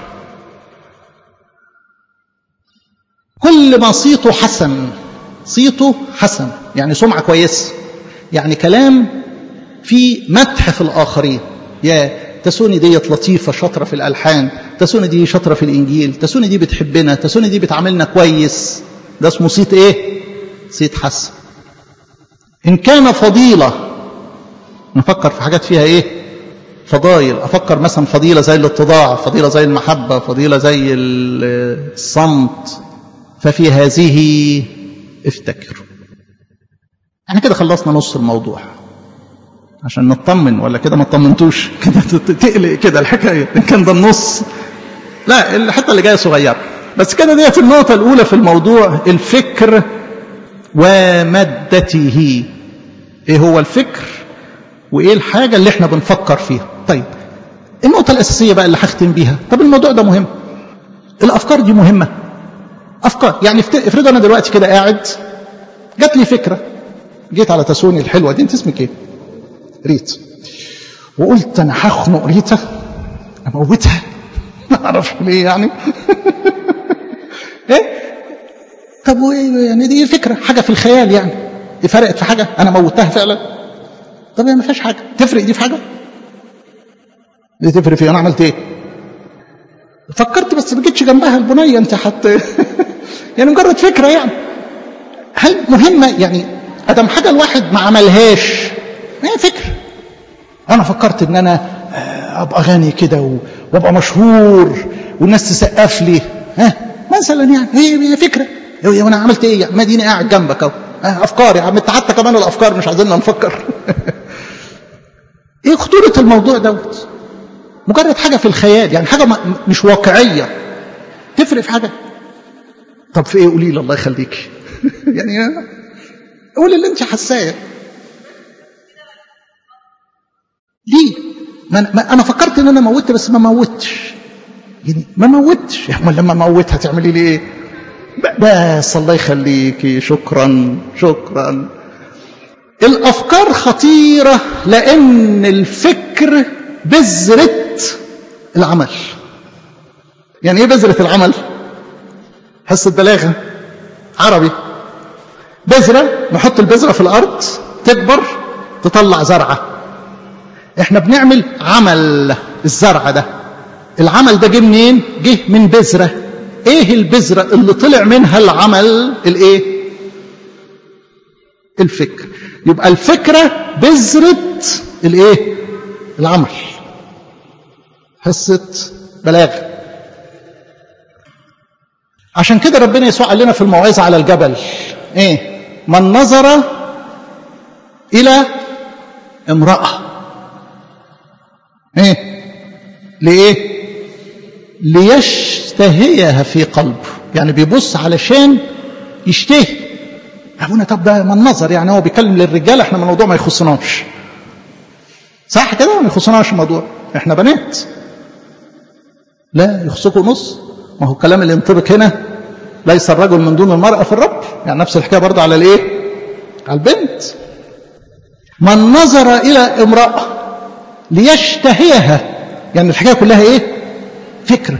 A: كل ما صيته حسن صيته حسن يعني سمعه كويسه يعني كلام في مدح في الاخرين يا تسوني ديت لطيفه شاطره في الالحان تسوني دي شاطره في الانجيل تسوني دي بتحبنا تسوني دي بتعاملنا كويس ده اسمه صيت ايه صيت حسن ان كان فضيله نفكر في حاجات فيها ايه فضايل افكر مثلا فضيله زي الاتضاع فضيله زي المحبه فضيله زي الصمت ففي هذه افتكروا احنا كده خلصنا نص الموضوع عشان نطمن ولا كده ما اطمنتوش كده تقلق كده الحكايه ان كان ده النص لا الحته اللي جايه صغيره بس كده ديت النقطه الاولى في الموضوع الفكر ومادته ايه هو الفكر وايه الحاجه اللي احنا بنفكر فيها طيب النقطه الاساسيه بقى اللي هختم بيها طب الموضوع ده مهم الافكار دي مهمه افكار يعني افرض انا دلوقتي كده قاعد جات لي فكره جيت على تسوني الحلوه دي انت اسمك ايه ريت وقلت انا هخنق ريتا اموتها ما اعرفش ليه يعني ايه طب وايه يعني دي فكره حاجه في الخيال يعني دي فرقت في حاجه انا موتها فعلا طب هي ما فيهاش حاجه تفرق دي في حاجه دي تفرق في انا عملت ايه فكرت بس ما جيتش جنبها البنيه انت حتى يعني مجرد فكره يعني هل مهمه يعني ادم حاجه الواحد ما عملهاش ما هي فكره انا فكرت ان انا ابقى غني كده وابقى مشهور والناس تسقف لي ها مثلا يعني هي هي فكره وانا عملت ايه يعني ما ديني قاعد جنبك اهو افكار يا عم انت حتى كمان الافكار مش عايزيننا نفكر ايه خطوره الموضوع دوت مجرد حاجه في الخيال يعني حاجه مش واقعيه تفرق في حاجه طب في ايه قولي لي الله يخليكي يعني قولي اللي انت حساه ليه ما ما انا فكرت ان انا موتت بس ما موتش يعني ما موتش يا امال لما موت هتعملي لي ايه بس الله يخليكي شكرا شكرا الافكار خطيره لان الفكر بذره العمل يعني ايه بذره العمل حصه بلاغه عربي بذره نحط البذره في الارض تكبر تطلع زرعه احنا بنعمل عمل الزرع ده العمل ده جه منين جه من بذره ايه البذره اللي طلع منها العمل الايه الفكر يبقى الفكره بذره الايه العمل حصه بلاغه عشان كده ربنا يسوع قال لنا في الموعظه على الجبل ايه من نظر الى امراه ايه لايه ليشتهيها في قلبه يعني بيبص علشان يشتهي ابونا طب ده من نظر يعني هو بيتكلم للرجاله احنا الموضوع ما يخصناش صح كده ما يخصناش الموضوع احنا بنات لا يخصكم نص ما هو الكلام اللي ينطبق هنا ليس الرجل من دون المرأة في الرب يعني نفس الحكاية برضه على الايه على البنت من نظر إلى امرأة ليشتهيها يعني الحكاية كلها ايه فكرة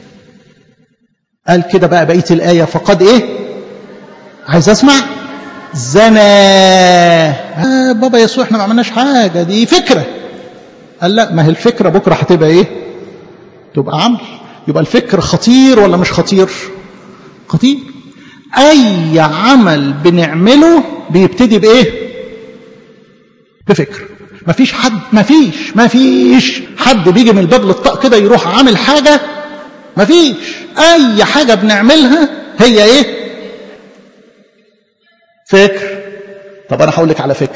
A: قال كده بقى بقية الآية فقد ايه عايز اسمع زنا آه بابا يسوع احنا ما عملناش حاجة دي فكرة قال لا ما هي الفكرة بكرة هتبقى ايه تبقى عمل يبقى الفكر خطير ولا مش خطير خطير اي عمل بنعمله بيبتدي بايه بفكر مفيش حد مفيش مفيش حد بيجي من الباب للطاق كده يروح عامل حاجة مفيش أي حاجة بنعملها هي إيه فكر طب أنا هقول لك على فكر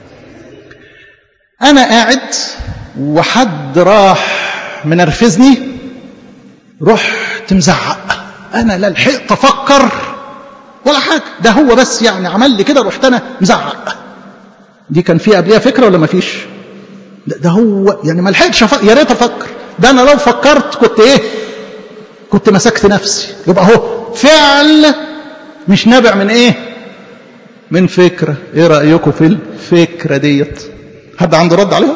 A: أنا قاعد وحد راح منرفزني رحت مزعق أنا لا لحقت أفكر ولا حاجة ده هو بس يعني عمل لي كده رحت أنا مزعق دي كان فيها قبلها فكرة ولا ما فيش ده, ده هو يعني ما لحقتش أفكر يا ريت أفكر ده أنا لو فكرت كنت إيه كنت مسكت نفسي يبقى هو فعل مش نابع من إيه من فكرة إيه رأيكم في الفكرة ديت حد عنده رد عليها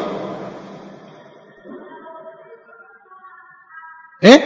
A: ايه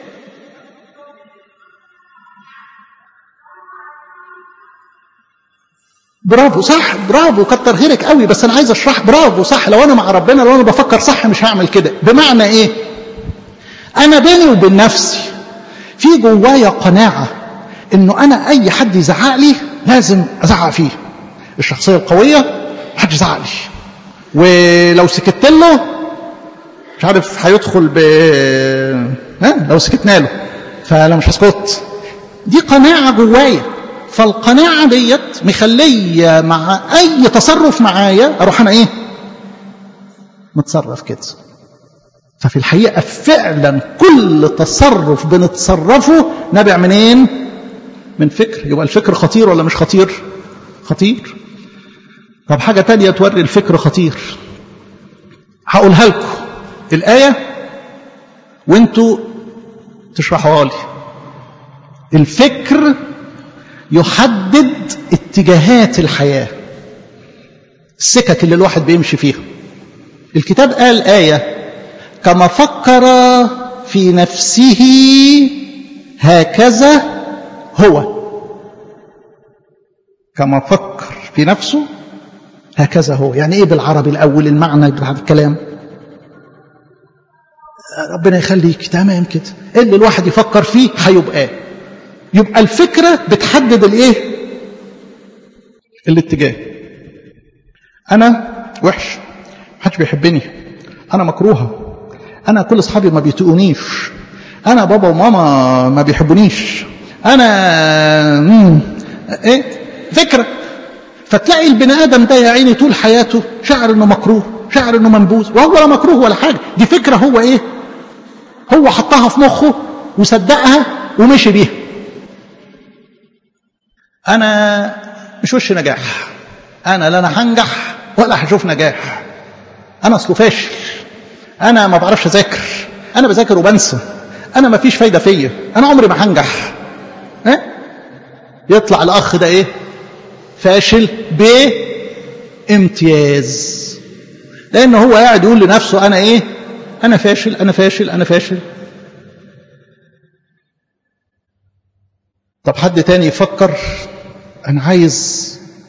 A: برافو صح برافو كتر خيرك قوي بس انا عايز اشرح برافو صح لو انا مع ربنا لو انا بفكر صح مش هعمل كده بمعنى ايه انا بيني وبين نفسي في جوايا قناعه انه انا اي حد يزعق لي لازم ازعق فيه الشخصيه القويه محدش يزعق لي ولو سكت له مش عارف هيدخل ب ها لو سكتنا له فانا مش هسكت دي قناعه جوايا فالقناعه ديت مخليه مع اي تصرف معايا اروح انا ايه متصرف كده ففي الحقيقه فعلا كل تصرف بنتصرفه نابع منين من فكر يبقى الفكر خطير ولا مش خطير خطير طب حاجه تانية توري الفكر خطير هقولها لكم الآية وانتوا تشرحوها لي الفكر يحدد اتجاهات الحياة السكك اللي الواحد بيمشي فيها الكتاب قال آية كما فكر في نفسه هكذا هو كما فكر في نفسه هكذا هو يعني ايه بالعربي الاول المعنى بتاع الكلام ربنا يخليك تمام كده اللي الواحد يفكر فيه هيبقى يبقى الفكرة بتحدد الايه الاتجاه انا وحش محدش بيحبني انا مكروهة انا كل اصحابي ما بيتقونيش انا بابا وماما ما بيحبونيش انا مم. ايه فكرة فتلاقي البني ادم ده يا عيني طول حياته شعر انه مكروه شعر انه منبوذ وهو لا مكروه ولا حاجة دي فكرة هو ايه هو حطها في مخه وصدقها ومشي بيها انا مش وش نجاح انا لا انا هنجح ولا هشوف نجاح انا اصله فاشل انا ما بعرفش اذاكر انا بذاكر وبنسى انا ما فيش فايده فيا انا عمري ما هنجح ها يطلع الاخ ده ايه فاشل بامتياز لان هو قاعد يقول لنفسه انا ايه انا فاشل انا فاشل انا فاشل طب حد تاني يفكر انا عايز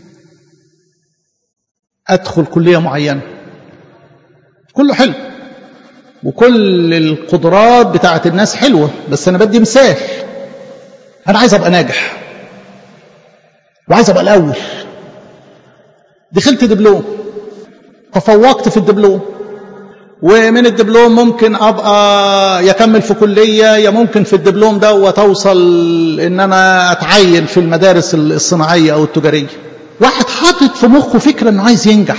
A: ادخل كليه معينه كله حلو وكل القدرات بتاعت الناس حلوه بس انا بدي مثال انا عايز ابقى ناجح وعايز ابقى الاول دخلت دبلوم تفوقت في الدبلوم ومن الدبلوم ممكن ابقى يكمل في كليه يا ممكن في الدبلوم ده وتوصل ان انا اتعين في المدارس الصناعيه او التجاريه واحد حاطط في مخه فكره انه عايز ينجح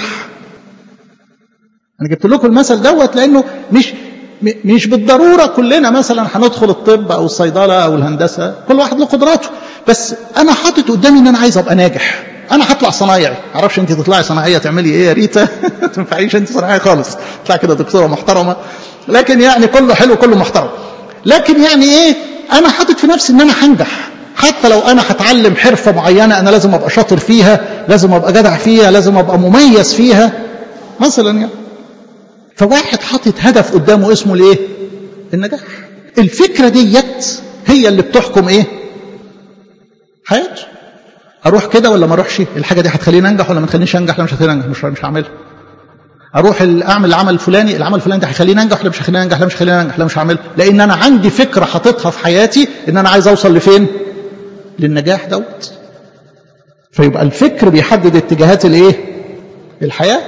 A: انا جبت لكم المثل دوت لانه مش مش بالضروره كلنا مثلا هندخل الطب او الصيدله او الهندسه كل واحد له قدراته بس انا حاطط قدامي ان انا عايز ابقى ناجح انا هطلع صنايعي معرفش انت تطلعي صناعيه تعملي ايه يا ريتا ما تنفعيش انت صناعيه خالص تطلع كده دكتوره محترمه لكن يعني كله حلو كله محترم لكن يعني ايه انا حاطط في نفسي ان انا هنجح حتى لو انا هتعلم حرفه معينه انا لازم ابقى شاطر فيها لازم ابقى جدع فيها لازم ابقى مميز فيها مثلا يعني فواحد حاطط هدف قدامه اسمه الايه النجاح الفكره ديت هي اللي بتحكم ايه حياته اروح كده ولا ما اروحش الحاجه دي هتخليني انجح ولا ما تخلينيش انجح لا مش هتخليني انجح مش مش هعملها اروح اعمل العمل الفلاني العمل الفلاني ده هيخليني انجح ولا مش هيخليني انجح لا مش هيخليني انجح لا مش هعمله لان انا عندي فكره حاططها في حياتي ان انا عايز اوصل لفين للنجاح دوت فيبقى الفكر بيحدد اتجاهات الايه الحياه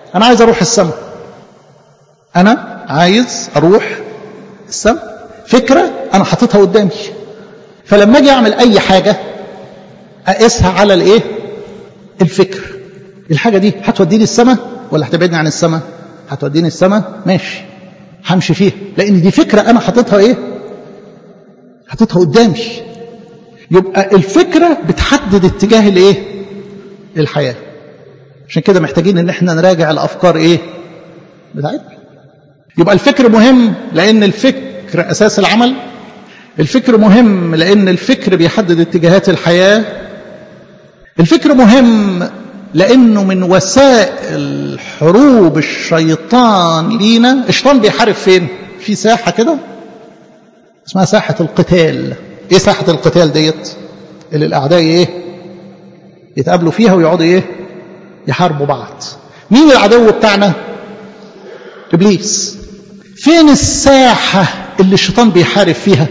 A: انا عايز اروح السماء انا عايز اروح السماء فكره انا حاططها قدامي فلما اجي اعمل اي حاجه اقيسها على الايه الفكر الحاجه دي هتوديني السماء ولا هتبعدني عن السماء هتوديني السماء ماشي همشي فيها لان دي فكره انا حاططها ايه حاططها قدامي يبقى الفكره بتحدد اتجاه الايه الحياه عشان كده محتاجين ان احنا نراجع الافكار ايه بتاعتنا يبقى الفكر مهم لان الفكر اساس العمل الفكر مهم لان الفكر بيحدد اتجاهات الحياه الفكر مهم لانه من وسائل حروب الشيطان لينا الشيطان بيحارب فين في ساحه كده اسمها ساحه القتال ايه ساحه القتال ديت اللي الاعداء ايه يتقابلوا فيها ويقعدوا ايه يحاربوا بعض مين العدو بتاعنا ابليس فين الساحه اللي الشيطان بيحارب فيها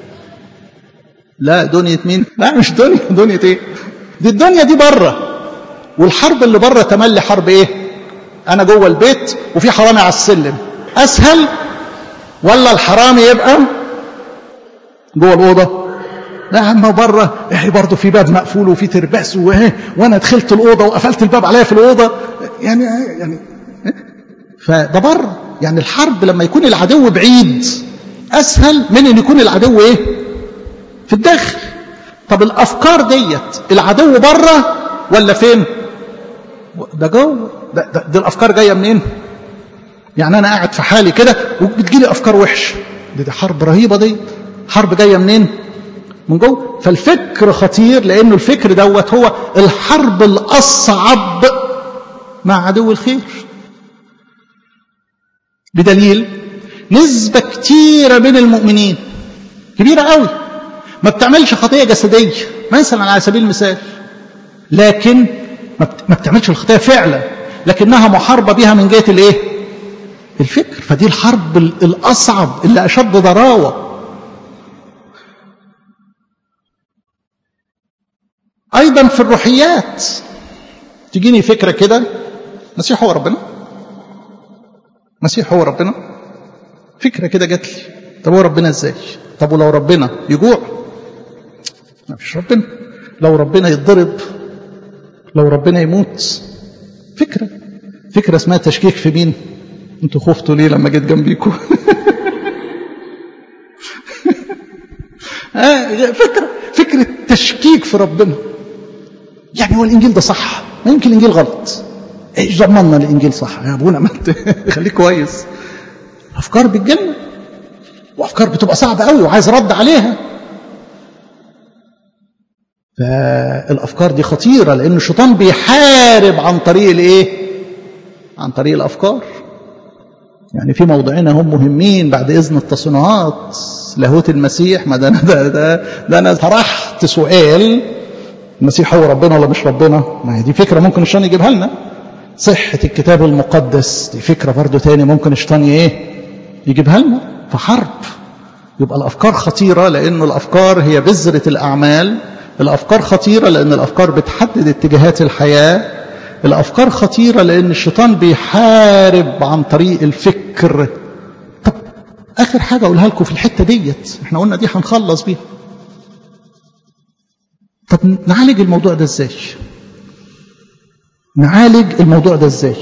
A: لا دنيا مين لا مش دنيا دنيا ايه دي الدنيا دي بره والحرب اللي بره تملي حرب ايه انا جوه البيت وفي حرامي على السلم اسهل ولا الحرامي يبقى جوه الاوضه لا اما بره اهي برضه في باب مقفول وفي ترباس وانا دخلت الاوضه وقفلت الباب عليا في الاوضه يعني يعني فده بره يعني الحرب لما يكون العدو بعيد اسهل من ان يكون العدو ايه في الداخل طب الافكار ديت العدو بره ولا فين ده جوه ده, ده, ده الافكار جايه منين يعني انا قاعد في حالي كده وبتجيلي افكار وحشه دي, دي حرب رهيبه دي حرب جايه منين من جوه فالفكر خطير لانه الفكر دوت هو الحرب الاصعب مع عدو الخير بدليل نسبه كتيره من المؤمنين كبيره قوي ما بتعملش خطيه جسديه مثلا على سبيل المثال لكن ما بتعملش الخطيه فعلا لكنها محاربه بها من جهه الايه الفكر فدي الحرب الاصعب اللي اشد ضراوه ايضا في الروحيات تجيني فكره كده مسيح هو ربنا مسيح هو ربنا فكره كده جات لي طب هو ربنا ازاي طب ولو ربنا يجوع ما فيش ربنا لو ربنا يتضرب لو ربنا يموت فكرة فكرة اسمها تشكيك في مين انتوا خفتوا ليه لما جيت جنبيكم فكرة فكرة تشكيك في ربنا يعني هو الانجيل ده صح ما يمكن الانجيل غلط ايش ضمننا الانجيل صح يا ابونا ما خليك كويس افكار بتجنن وافكار بتبقى صعبه قوي وعايز رد عليها فالافكار دي خطيره لان الشيطان بيحارب عن طريق الايه عن طريق الافكار يعني في موضعين هم مهمين بعد اذن التصنيعات لاهوت المسيح ما ده ده ده, ده انا طرحت سؤال المسيح هو ربنا ولا مش ربنا ما هي دي فكره ممكن الشيطان يجيبها لنا صحه الكتاب المقدس دي فكره برضو تاني ممكن الشيطان ايه يجيبها لنا فحرب يبقى الافكار خطيره لان الافكار هي بذره الاعمال الافكار خطيره لان الافكار بتحدد اتجاهات الحياه الافكار خطيره لان الشيطان بيحارب عن طريق الفكر طب اخر حاجه اقولها لكم في الحته ديت احنا قلنا دي هنخلص بيها طب نعالج الموضوع ده ازاي نعالج الموضوع ده ازاي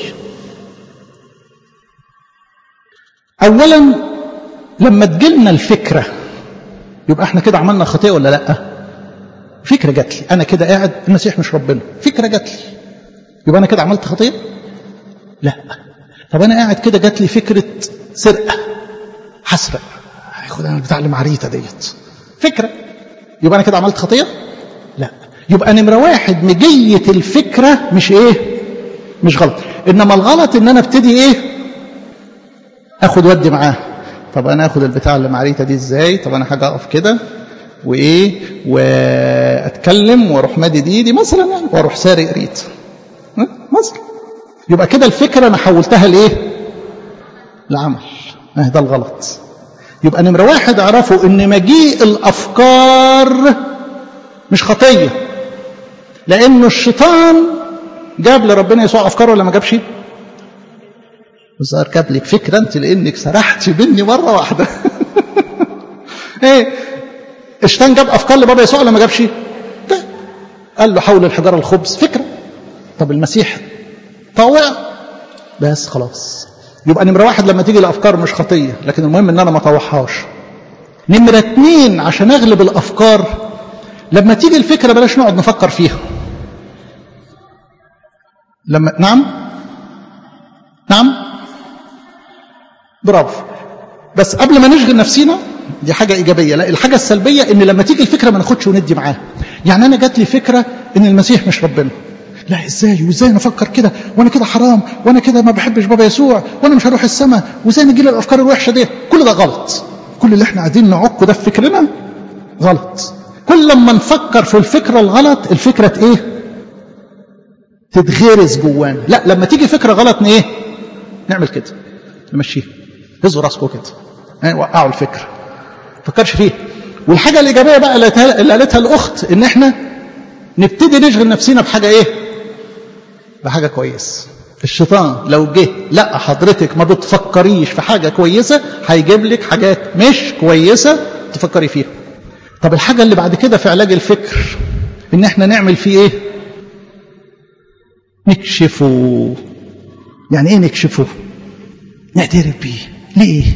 A: اولا لما تجيلنا الفكره يبقى احنا كده عملنا خطيه ولا لا فكره جات لي انا كده قاعد المسيح مش ربنا فكره جات لي يبقى انا كده عملت خطيه لا طب انا قاعد كده جات لي فكره سرقه هسرق هاخد انا بتاع المعريته ديت فكره يبقى انا كده عملت خطيه لا يبقى نمره واحد مجيه الفكره مش ايه مش غلط انما الغلط ان انا ابتدي ايه اخد ودي معاه طب انا اخد البتاع اللي معريته دي ازاي طب انا حاجه اقف كده وايه واتكلم واروح مادي ايدي مثلا يعني واروح سارق ريت مثلا يبقى كده الفكره انا حولتها لايه لعمل اه ده الغلط يبقى نمرة واحد اعرفوا ان مجيء الافكار مش خطية لانه الشيطان جاب لربنا يسوع افكار ولا ما جابش وصار جاب لك فكره انت لانك سرحتي مني مره واحده ايه الشيطان جاب افكار لبابا يسوع ولا ما جابش ده. قال له حول الحجاره الخبز فكره طب المسيح طاوع بس خلاص يبقى نمره واحد لما تيجي الافكار مش خطيه لكن المهم ان انا ما اطوعهاش نمره اتنين عشان اغلب الافكار لما تيجي الفكره بلاش نقعد نفكر فيها لما نعم نعم برافو بس قبل ما نشغل نفسينا دي حاجة إيجابية لا الحاجة السلبية إن لما تيجي الفكرة ما ناخدش وندي معاها يعني أنا جات لي فكرة إن المسيح مش ربنا لا ازاي وازاي نفكر كده وانا كده حرام وانا كده ما بحبش بابا يسوع وانا مش هروح السماء وازاي نجي لي الافكار الوحشه دي كل ده غلط كل اللي احنا قاعدين نعكه ده في فكرنا غلط كل لما نفكر في الفكره الغلط الفكره ايه تتغرس جوانا لا لما تيجي فكره غلط ايه نعمل كده نمشيها هزوا راسكم كده يعني وقعوا الفكره فكرش فيها والحاجه الايجابيه بقى اللي قالتها الاخت ان احنا نبتدي نشغل نفسنا بحاجه ايه بحاجه كويسه الشيطان لو جه لا حضرتك ما بتفكريش في حاجه كويسه هيجيب لك حاجات مش كويسه تفكري فيها طب الحاجه اللي بعد كده في علاج الفكر ان احنا نعمل فيه ايه نكشفه يعني ايه نكشفه نعترف بيه ليه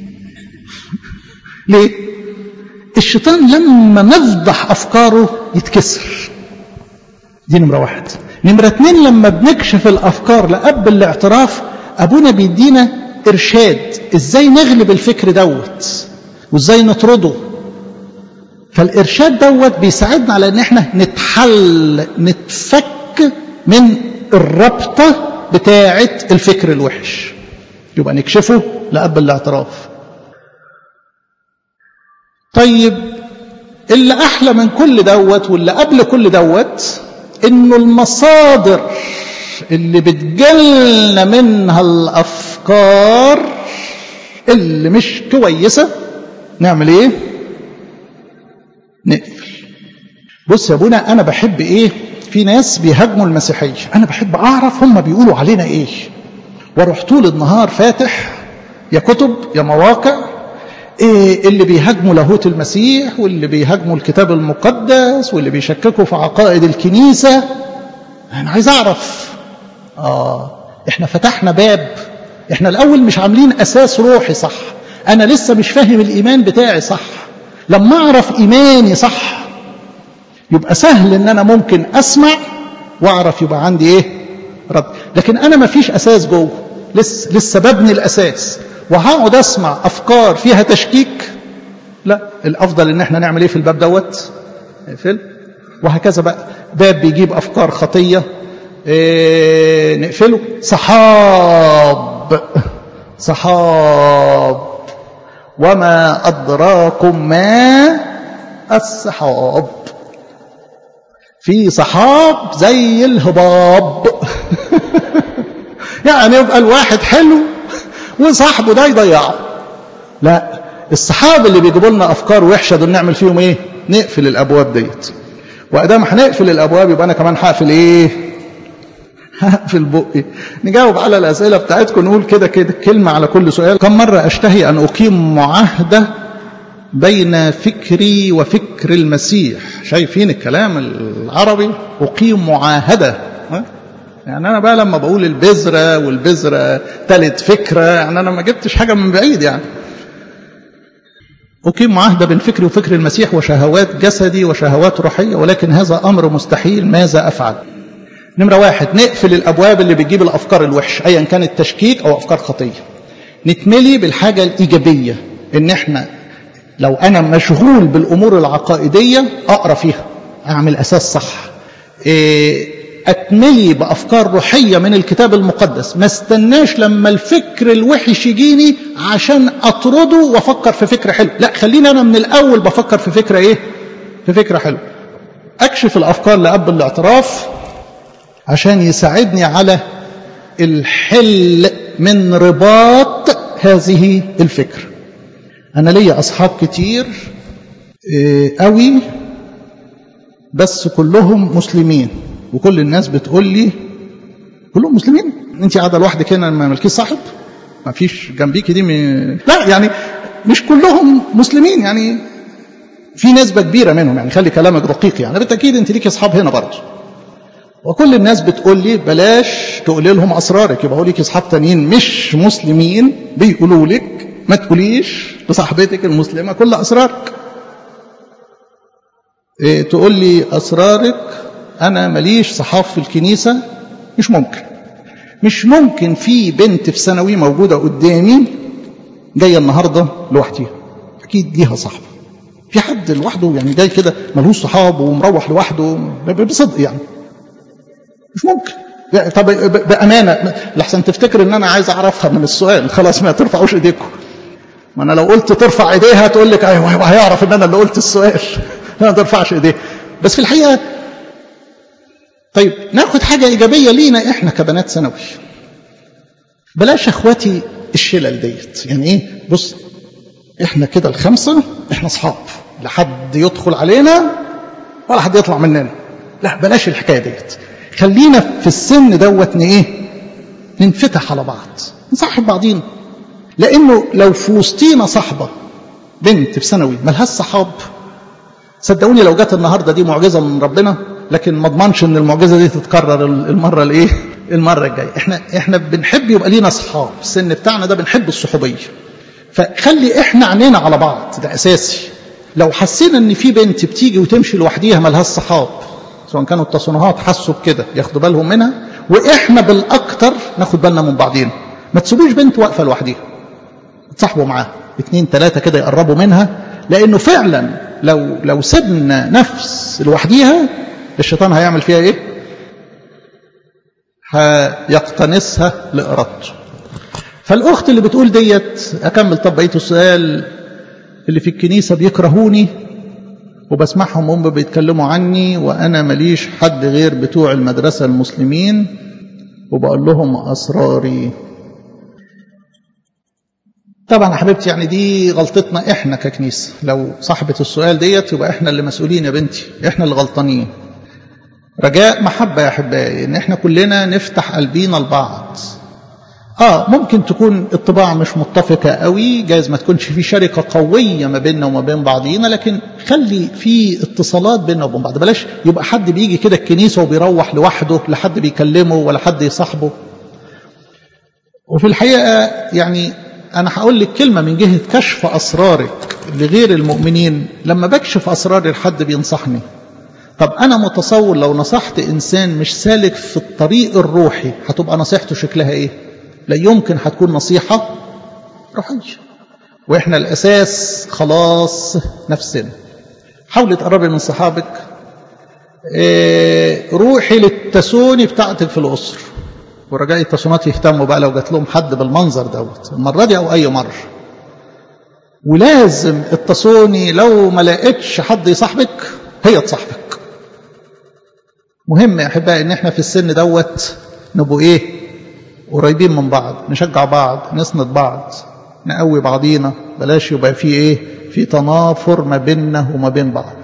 A: ليه الشيطان لما نفضح افكاره يتكسر دي نمره واحد نمره اتنين لما بنكشف الافكار لاب الاعتراف ابونا بيدينا ارشاد ازاي نغلب الفكر دوت وازاي نطرده فالارشاد دوت بيساعدنا على ان احنا نتحل نتفك من الربطه بتاعه الفكر الوحش يبقى نكشفه لاب الاعتراف طيب اللي احلى من كل دوت واللي قبل كل دوت انه المصادر اللي بتجلنا منها الافكار اللي مش كويسه نعمل ايه نقفل بص يا ابونا انا بحب ايه في ناس بيهاجموا المسيحيه انا بحب اعرف هم بيقولوا علينا ايه واروح طول النهار فاتح يا كتب يا مواقع إيه اللي بيهاجموا لاهوت المسيح واللي بيهاجموا الكتاب المقدس واللي بيشككوا في عقائد الكنيسة أنا عايز أعرف آه إحنا فتحنا باب إحنا الأول مش عاملين أساس روحي صح أنا لسه مش فاهم الإيمان بتاعي صح لما أعرف إيماني صح يبقى سهل إن أنا ممكن أسمع وأعرف يبقى عندي إيه رد لكن أنا ما فيش أساس جوه لسه لسه ببني الأساس وهقعد اسمع افكار فيها تشكيك لا الافضل ان احنا نعمل ايه في الباب دوت نقفل وهكذا بقى باب بيجيب افكار خطيه إيه نقفله صحاب صحاب وما ادراكم ما الصحاب في صحاب زي الهباب يعني يبقى الواحد حلو وصاحبه ده يضيعه لا الصحاب اللي بيجيبوا لنا افكار وحشه دول نعمل فيهم ايه نقفل الابواب ديت وادام هنقفل الابواب يبقى انا كمان هقفل ايه هقفل بقي نجاوب على الاسئله بتاعتكم نقول كده كده كلمه على كل سؤال كم مره اشتهي ان اقيم معاهده بين فكري وفكر المسيح شايفين الكلام العربي اقيم معاهده يعني أنا بقى لما بقول البذرة والبذرة تالت فكرة يعني أنا ما جبتش حاجة من بعيد يعني أقيم معاهدة بين فكري وفكر المسيح وشهوات جسدي وشهوات روحية ولكن هذا أمر مستحيل ماذا أفعل نمرة واحد نقفل الأبواب اللي بتجيب الأفكار الوحش أيا كان التشكيك أو أفكار خطية نتملي بالحاجة الإيجابية إن إحنا لو أنا مشغول بالأمور العقائدية أقرأ فيها أعمل أساس صح إيه اتملي بافكار روحيه من الكتاب المقدس ما استناش لما الفكر الوحش يجيني عشان اطرده وافكر في فكره حلو لا خليني انا من الاول بفكر في فكره ايه في فكره حلوه اكشف الافكار لاب الاعتراف عشان يساعدني على الحل من رباط هذه الفكره انا ليا اصحاب كتير قوي بس كلهم مسلمين وكل الناس بتقول لي كلهم مسلمين انت قاعده لوحدك هنا ما مالكيش صاحب ما فيش جنبيكي دي من... لا يعني مش كلهم مسلمين يعني في نسبة كبيرة منهم يعني خلي كلامك دقيق يعني بالتأكيد أنت ليك أصحاب هنا برضه وكل الناس بتقول لي بلاش تقولي لهم أسرارك يبقى هو ليك أصحاب تانيين مش مسلمين بيقولوا لك ما تقوليش لصاحبتك المسلمة كل أسرارك إيه تقول لي أسرارك أنا ماليش صحاب في الكنيسة مش ممكن مش ممكن في بنت في ثانوي موجودة قدامي جاية النهاردة لوحديها أكيد ليها صاحبة في حد لوحده يعني جاي كده ملوش صحاب ومروح لوحده بصدق يعني مش ممكن طب بأمانة لحسن تفتكر ان انا عايز اعرفها من السؤال خلاص ما ترفعوش ايديكم ما انا لو قلت ترفع ايديها تقول لك ايوه هيعرف ان انا اللي قلت السؤال لا ما ترفعش ايديها بس في الحقيقة طيب ناخد حاجة إيجابية لينا إحنا كبنات ثانوي بلاش أخواتي الشلل ديت يعني إيه بص إحنا كده الخمسة إحنا أصحاب لا حد يدخل علينا ولا حد يطلع مننا لا بلاش الحكاية ديت خلينا في السن دوت إيه ننفتح على بعض نصاحب بعضينا لأنه لو في وسطينا صاحبة بنت في ثانوي ملهاش صحاب صدقوني لو جت النهارده دي معجزه من ربنا لكن ما اضمنش ان المعجزه دي تتكرر المره الايه المره الجايه احنا احنا بنحب يبقى لينا اصحاب السن بتاعنا ده بنحب الصحوبيه فخلي احنا عينينا على بعض ده اساسي لو حسينا ان في بنت بتيجي وتمشي لوحديها مالهاش صحاب سواء كانوا التصنيعات حسوا بكده ياخدوا بالهم منها واحنا بالاكثر ناخد بالنا من بعضينا ما تسيبوش بنت واقفه لوحديها تصاحبوا معاها اثنين ثلاثه كده يقربوا منها لانه فعلا لو لو سبنا نفس لوحديها الشيطان هيعمل فيها ايه هيقتنصها لارادته فالاخت اللي بتقول ديت اكمل طب بقيه السؤال اللي في الكنيسه بيكرهوني وبسمعهم هم بيتكلموا عني وانا ماليش حد غير بتوع المدرسه المسلمين وبقول لهم اسراري طبعا يا حبيبتي يعني دي غلطتنا احنا ككنيسه لو صاحبه السؤال ديت يبقى احنا اللي مسؤولين يا بنتي احنا اللي غلطانين رجاء محبه يا احبائي ان احنا كلنا نفتح قلبينا لبعض اه ممكن تكون الطباع مش متفقه قوي جايز ما تكونش في شركه قويه ما بيننا وما بين بعضينا لكن خلي في اتصالات بيننا وبين بعض بلاش يبقى حد بيجي كده الكنيسه وبيروح لوحده لا حد بيكلمه ولا حد يصاحبه وفي الحقيقه يعني أنا هقول لك كلمة من جهة كشف أسرارك لغير المؤمنين لما بكشف أسراري لحد بينصحني طب أنا متصور لو نصحت إنسان مش سالك في الطريق الروحي هتبقى نصيحته شكلها إيه؟ لا يمكن هتكون نصيحة روحية وإحنا الأساس خلاص نفسنا حاولي تقربي من صحابك إيه روحي للتسوني بتاعتك في الأسر ورجاء التصونات يهتموا بقى لو جات لهم حد بالمنظر دوت المره دي او اي مره ولازم التصوني لو ما لقيتش حد يصاحبك هي تصاحبك مهم يا احبائي ان احنا في السن دوت نبقوا ايه قريبين من بعض نشجع بعض نسند بعض نقوي بعضينا بلاش يبقى في ايه في تنافر ما بيننا وما بين بعض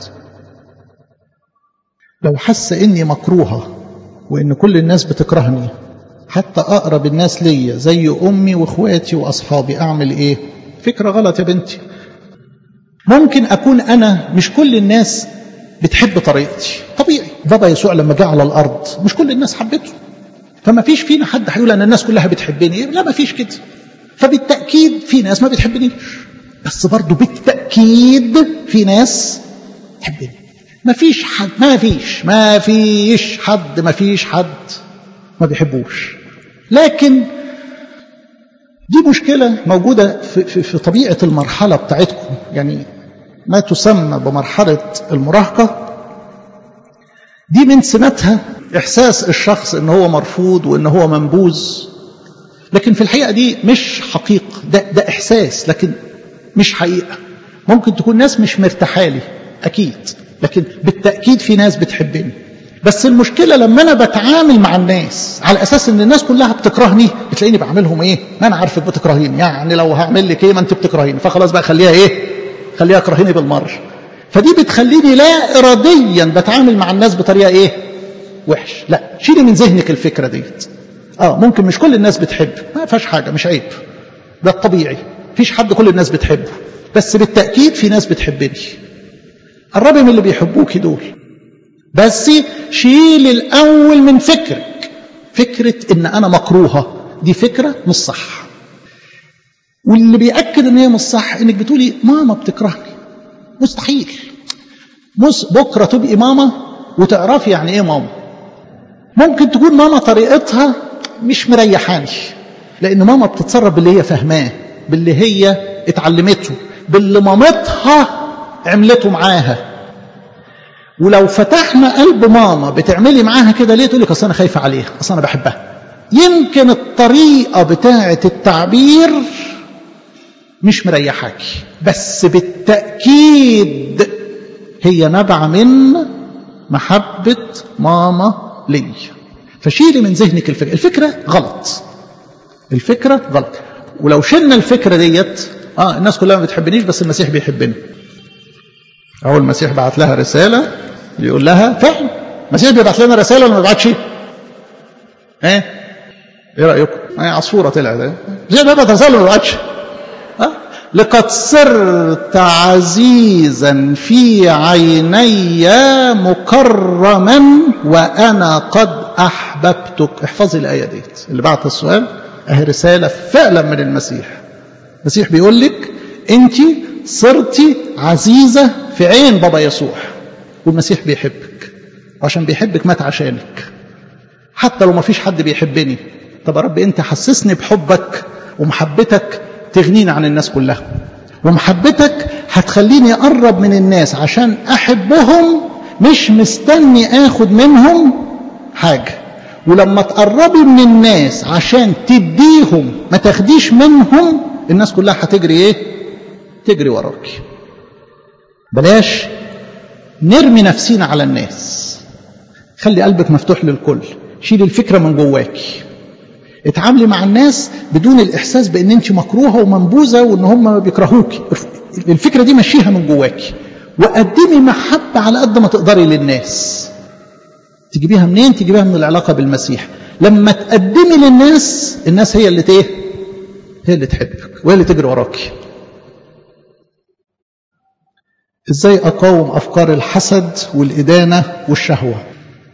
A: لو حس اني مكروهه وان كل الناس بتكرهني حتى أقرب الناس ليا زي أمي وإخواتي وأصحابي أعمل إيه؟ فكرة غلط يا بنتي ممكن أكون أنا مش كل الناس بتحب طريقتي طبيعي بابا يسوع لما جه على الأرض مش كل الناس حبته فما فيش فينا حد هيقول أن الناس كلها بتحبني لا ما فيش كده فبالتأكيد في ناس ما بتحبنيش بس برضه بالتأكيد في ناس تحبني ما فيش حد ما فيش ما فيش حد ما فيش حد ما بيحبوش لكن دي مشكلة موجودة في, في, في طبيعة المرحلة بتاعتكم يعني ما تسمى بمرحلة المراهقة دي من سماتها إحساس الشخص إن هو مرفوض وإن هو منبوذ لكن في الحقيقة دي مش حقيقة ده, ده إحساس لكن مش حقيقة ممكن تكون ناس مش مرتاحة لي أكيد لكن بالتأكيد في ناس بتحبني بس المشكلة لما أنا بتعامل مع الناس على أساس إن الناس كلها بتكرهني بتلاقيني بعملهم إيه؟ ما أنا عارفك بتكرهيني يعني لو هعمل لك إيه ما أنت بتكرهيني فخلاص بقى خليها إيه؟ خليها كرهيني بالمرة فدي بتخليني لا إراديا بتعامل مع الناس بطريقة إيه؟ وحش لا شيلي من ذهنك الفكرة ديت اه ممكن مش كل الناس بتحب ما فيهاش حاجة مش عيب ده الطبيعي مفيش حد كل الناس بتحبه بس بالتأكيد في ناس بتحبني قربي من اللي بيحبوك دول بس شيل الأول من فكرك فكرة إن أنا مكروهة دي فكرة مش صح واللي بيأكد إن هي مش صح إنك بتقولي ماما بتكرهني مستحيل مس بكرة تبقي ماما وتعرفي يعني إيه ماما ممكن تكون ماما طريقتها مش مريحاني لأن ماما بتتصرف باللي هي فاهماه باللي هي اتعلمته باللي مامتها عملته معاها ولو فتحنا قلب ماما بتعملي معاها كده ليه تقول لك اصل انا خايفه عليها اصل انا بحبها يمكن الطريقه بتاعه التعبير مش مريحاكي بس بالتاكيد هي نابعه من محبه ماما لي فشيلي من ذهنك الفكره الفكره غلط الفكره غلط ولو شلنا الفكره ديت اه الناس كلها ما بتحبنيش بس المسيح بيحبني اول المسيح بعت لها رساله يقول لها فعلا المسيح بيبعت لنا رساله ولا ما بيبعتش ايه ايه رايكم ايه عصفوره طلعت ايه المسيح بيبعت رساله ولا ما بيبعتش اه لقد صرت عزيزا في عيني مكرما وانا قد احببتك احفظي الايه ديت اللي بعت السؤال اهي رساله فعلا من المسيح المسيح بيقول لك انت صرتي عزيزه في عين بابا يسوع والمسيح بيحبك وعشان بيحبك مات عشانك حتى لو ما فيش حد بيحبني طب يا رب انت حسسني بحبك ومحبتك تغنيني عن الناس كلها ومحبتك هتخليني اقرب من الناس عشان احبهم مش مستني اخد منهم حاجه ولما تقربي من الناس عشان تديهم ما تاخديش منهم الناس كلها هتجري ايه تجري وراكي بلاش نرمي نفسينا على الناس خلي قلبك مفتوح للكل شيل الفكره من جواكي اتعاملي مع الناس بدون الاحساس بان انت مكروهه ومنبوذه وان هم بيكرهوكي الفكره دي مشيها من جواكي وقدمي محبه على قد ما تقدري للناس تجيبيها منين تجيبيها من العلاقه بالمسيح لما تقدمي للناس الناس هي اللي ايه هي اللي تحبك وهي اللي تجري وراكي ازاي اقاوم افكار الحسد والادانه والشهوه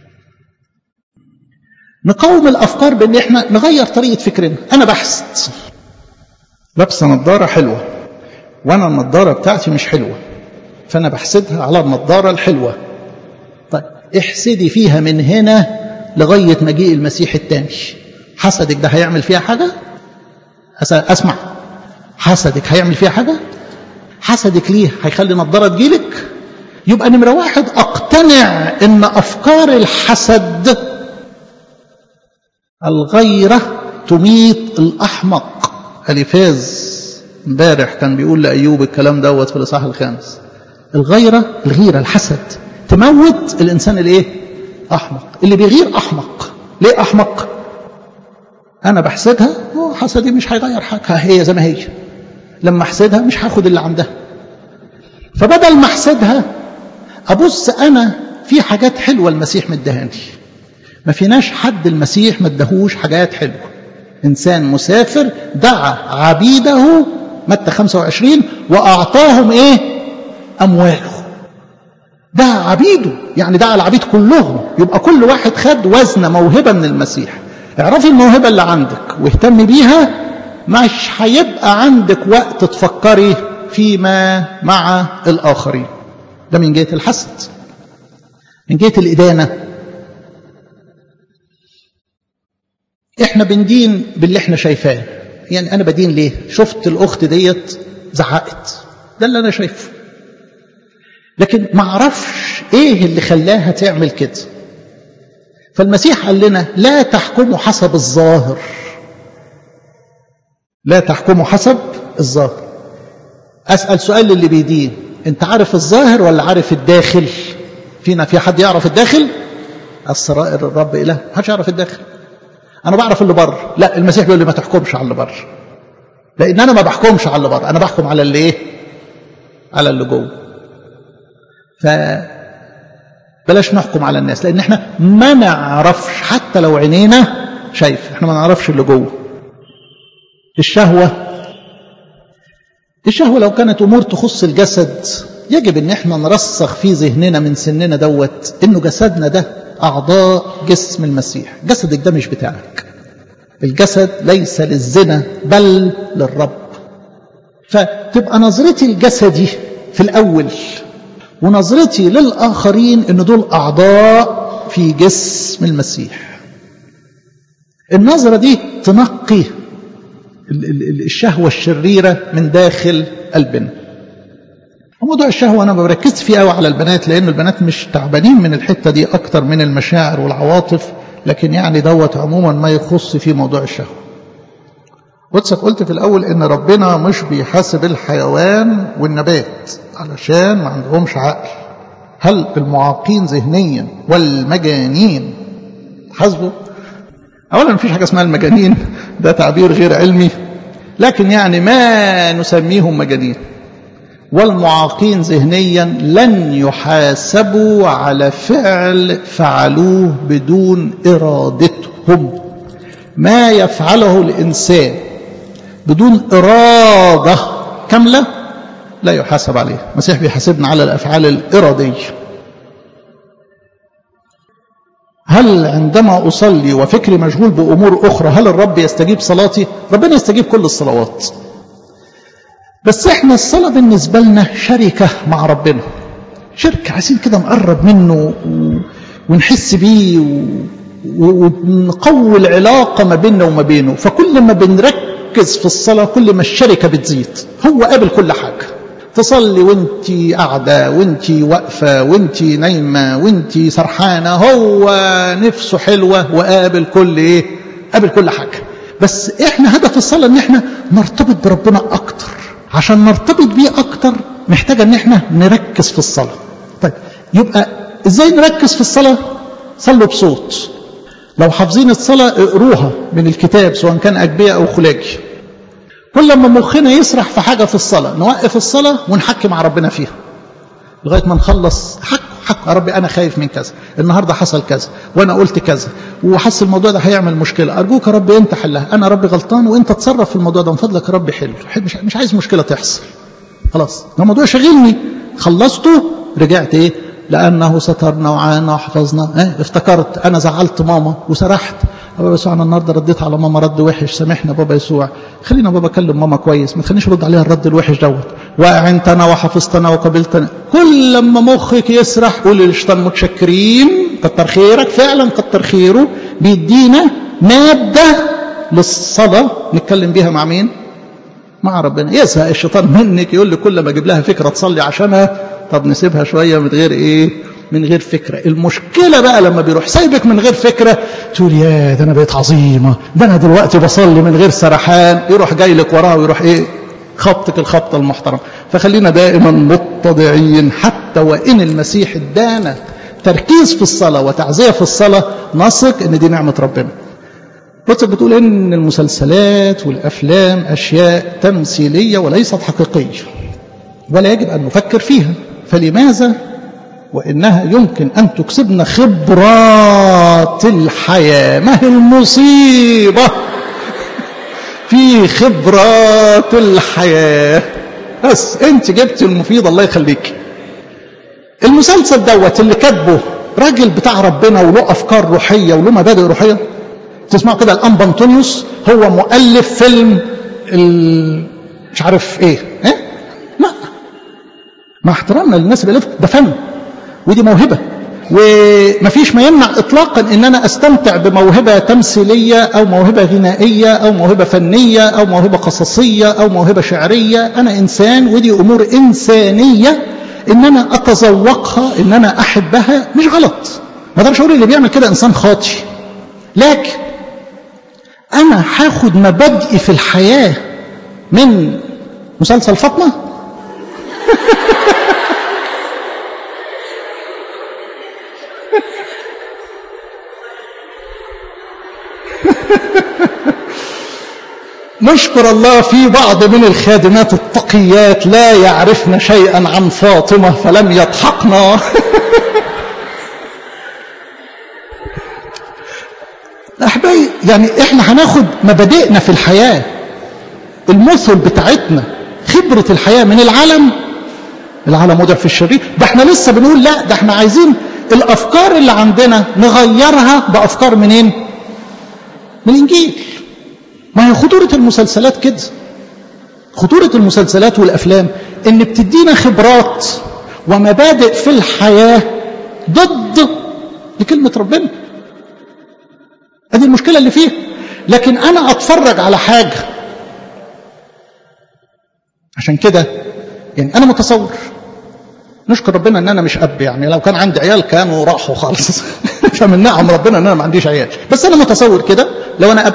A: نقاوم الافكار بان احنا نغير طريقه فكرنا انا بحسد لابسه نظاره حلوه وانا النظاره بتاعتي مش حلوه فانا بحسدها على النظاره الحلوه طيب احسدي فيها من هنا لغايه مجيء المسيح الثاني حسدك ده هيعمل فيها حاجه اسمع حسدك هيعمل فيها حاجه حسدك ليه هيخلي نظاره تجيلك يبقى نمره واحد اقتنع ان افكار الحسد الغيرة تميت الأحمق أليفاز امبارح كان بيقول لأيوب الكلام دوت في الإصحاح الخامس الغيرة الغيرة الحسد تموت الإنسان الإيه؟ أحمق اللي بيغير أحمق ليه أحمق؟ أنا بحسدها حسدي مش هيغير حاجة هي زي ما هي لما أحسدها مش هاخد اللي عندها فبدل ما أحسدها أبص أنا في حاجات حلوة المسيح مدهاني ما فيناش حد المسيح ما ادهوش حاجات حلوه انسان مسافر دعا عبيده متى 25 واعطاهم ايه امواله دعا عبيده يعني دعا العبيد كلهم يبقى كل واحد خد وزن موهبه من المسيح اعرفي الموهبه اللي عندك واهتمي بيها مش هيبقى عندك وقت تفكري فيما مع الاخرين ده من جهه الحسد من جهه الادانه احنا بندين باللي احنا شايفاه يعني انا بدين ليه شفت الاخت ديت زعقت ده اللي انا شايفه لكن ما اعرفش ايه اللي خلاها تعمل كده فالمسيح قال لنا لا تحكموا حسب الظاهر لا تحكموا حسب الظاهر اسال سؤال للي بيدين انت عارف الظاهر ولا عارف الداخل فينا في حد يعرف الداخل السرائر الرب اله محدش يعرف الداخل انا بعرف اللي بره لا المسيح بيقول لي ما تحكمش على اللي بره لان انا ما بحكمش على اللي بره انا بحكم على اللي ايه على اللي جوه ف بلاش نحكم على الناس لان احنا ما نعرفش حتى لو عينينا شايف احنا ما نعرفش اللي جوه الشهوه الشهوة لو كانت أمور تخص الجسد يجب ان احنا نرسخ في ذهننا من سننا دوت انه جسدنا ده اعضاء جسم المسيح جسدك ده مش بتاعك الجسد ليس للزنا بل للرب فتبقى نظرتي لجسدي في الاول ونظرتي للاخرين ان دول اعضاء في جسم المسيح النظرة دي تنقي الشهوة الشريرة من داخل قلبنا وموضوع الشهوة أنا ما بركزش فيه قوي على البنات لأن البنات مش تعبانين من الحتة دي أكتر من المشاعر والعواطف لكن يعني دوت عموما ما يخص في موضوع الشهوة قدسك قلت في الأول إن ربنا مش بيحاسب الحيوان والنبات علشان ما عندهمش عقل هل المعاقين ذهنيا والمجانين حاسبوا أولا مفيش حاجة اسمها المجانين ده تعبير غير علمي لكن يعني ما نسميهم مجانين والمعاقين ذهنيا لن يحاسبوا على فعل فعلوه بدون إرادتهم ما يفعله الإنسان بدون إرادة كاملة لا يحاسب عليه المسيح بيحاسبنا على الأفعال الإرادية هل عندما أصلي وفكري مشغول بأمور أخرى هل الرب يستجيب صلاتي ربنا يستجيب كل الصلوات بس احنا الصلاة بالنسبة لنا شركة مع ربنا شركة عايزين كده نقرب منه ونحس بيه ونقوي العلاقة ما بيننا وما بينه فكل ما بنركز في الصلاة كل ما الشركة بتزيد هو قابل كل حاجة تصلي وانت قاعدة وانت واقفة وانت نايمة وانت سرحانة هو نفسه حلوة وقابل كل ايه قابل كل حاجة بس احنا هدف الصلاة ان احنا نرتبط بربنا اكتر عشان نرتبط بيه اكتر محتاجة ان احنا نركز في الصلاة طيب يبقى ازاي نركز في الصلاة صلوا بصوت لو حافظين الصلاة اقروها من الكتاب سواء كان أجبية أو خلاجي كل ما مخنا يسرح في حاجة في الصلاة نوقف الصلاة ونحكي مع ربنا فيها لغاية ما نخلص حك حك يا ربي أنا خايف من كذا النهاردة حصل كذا وأنا قلت كذا وحس الموضوع ده هيعمل مشكلة أرجوك يا ربي أنت حلها أنا ربي غلطان وأنت تصرف في الموضوع ده من فضلك يا ربي حل مش, مش عايز مشكلة تحصل خلاص الموضوع شاغلني خلصته رجعت إيه لأنه سترنا وعانا وحفظنا اه افتكرت أنا زعلت ماما وسرحت بابا يسوع أنا النهاردة رديت على ماما رد وحش سامحنا بابا يسوع خلينا بابا أكلم ماما كويس ما تخلينيش أرد عليها الرد الوحش دوت وأعنتنا وحفظتنا وقبلتنا كل لما مخك يسرح قول للشيطان متشكرين كتر خيرك فعلا كتر خيره بيدينا مادة للصلاة نتكلم بيها مع مين؟ مع ربنا يزهق الشيطان منك يقول لي كل ما اجيب لها فكره تصلي عشانها طب نسيبها شويه من غير ايه من غير فكره المشكله بقى لما بيروح سايبك من غير فكره تقول يا ده انا بقيت عظيمه ده انا دلوقتي بصلي من غير سرحان يروح جاي لك وراها ويروح ايه خبطك الخبطه المحترمه فخلينا دائما متضعين حتى وان المسيح ادانا تركيز في الصلاه وتعزيه في الصلاه نثق ان دي نعمه ربنا بطل بتقول ان المسلسلات والافلام اشياء تمثيليه وليست حقيقيه ولا يجب ان نفكر فيها فلماذا وانها يمكن ان تكسبنا خبرات الحياه ما هي المصيبه في خبرات الحياه بس انت جبت المفيد الله يخليك المسلسل دوت اللي كاتبه راجل بتاع ربنا وله افكار روحيه وله مبادئ روحيه تسمعوا كده الانبا انطونيوس هو مؤلف فيلم ال... مش عارف ايه ايه لا مع احترامنا للناس اللي ده فن ودي موهبه ومفيش ما يمنع اطلاقا ان انا استمتع بموهبه تمثيليه او موهبه غنائيه او موهبه فنيه او موهبه قصصيه او موهبه شعريه انا انسان ودي امور انسانيه ان انا اتذوقها ان انا احبها مش غلط ما اقدرش اقول اللي بيعمل كده انسان خاطي لكن انا هاخد مبادئي في الحياه من مسلسل فاطمه نشكر الله في بعض من الخادمات التقيات لا يعرفن شيئا عن فاطمه فلم يضحكنا احبائي يعني احنا هناخد مبادئنا في الحياه المثل بتاعتنا خبرة الحياة من العالم العالم وضع في الشرير ده احنا لسه بنقول لا ده احنا عايزين الافكار اللي عندنا نغيرها بافكار منين من الانجيل ما هي خطورة المسلسلات كده خطورة المسلسلات والافلام ان بتدينا خبرات ومبادئ في الحياة ضد لكلمة ربنا ادي المشكلة اللي فيها لكن انا اتفرج على حاجة عشان كده يعني انا متصور نشكر ربنا ان انا مش اب يعني لو كان عندي عيال كانوا راحوا خالص فمن نعم ربنا ان انا ما عنديش عيال بس انا متصور كده لو انا اب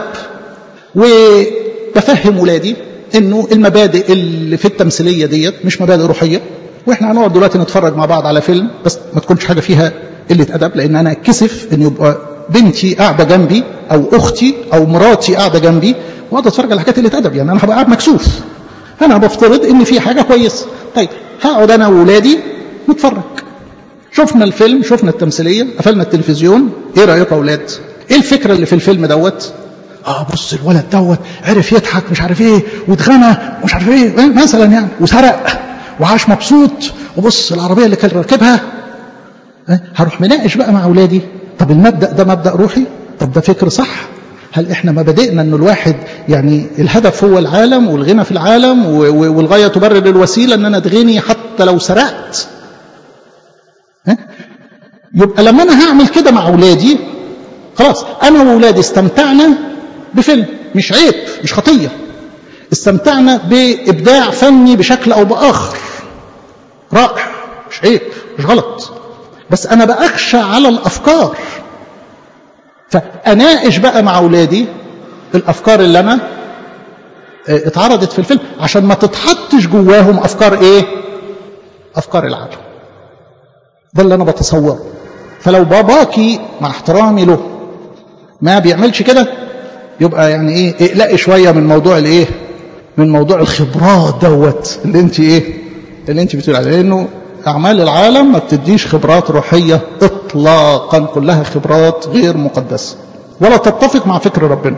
A: وبفهم ولادي انه المبادئ اللي في التمثيليه ديت مش مبادئ روحيه واحنا هنقعد دلوقتي نتفرج مع بعض على فيلم بس ما تكونش حاجه فيها قله ادب لان انا اتكسف ان يبقى بنتي قاعده جنبي او اختي او مراتي قاعده جنبي واقعد اتفرج على حاجات قله ادب يعني انا هبقى قاعد مكسوف انا بفترض ان في حاجه كويسه طيب هقعد انا واولادي نتفرج شفنا الفيلم شفنا التمثيليه قفلنا التلفزيون ايه رايكم يا اولاد ايه الفكره اللي في الفيلم دوت اه بص الولد دوت عرف يضحك مش عارف ايه واتغنى ومش عارف ايه مثلا يعني وسرق وعاش مبسوط وبص العربيه اللي كان راكبها هروح مناقش بقى مع اولادي طب المبدا ده مبدا روحي طب ده فكر صح هل احنا مبادئنا انه الواحد يعني الهدف هو العالم والغنى في العالم والغايه تبرر الوسيله ان انا اتغني حتى لو سرقت ها؟ يبقى لما انا هعمل كده مع اولادي خلاص انا واولادي استمتعنا بفيلم مش عيب مش خطيه استمتعنا بابداع فني بشكل او باخر رائع مش عيب مش غلط بس انا باخشى على الافكار فاناقش بقى مع اولادي الافكار اللي انا اتعرضت في الفيلم عشان ما تتحطش جواهم افكار ايه افكار العالم ده اللي انا بتصوره فلو باباكي مع احترامي له ما بيعملش كده يبقى يعني ايه اقلقي شويه من موضوع الايه من موضوع الخبرات دوت اللي انت ايه اللي انت بتقول عليه لانه اعمال العالم ما بتديش خبرات روحيه اطلاقا كلها خبرات غير مقدسه ولا تتفق مع فكر ربنا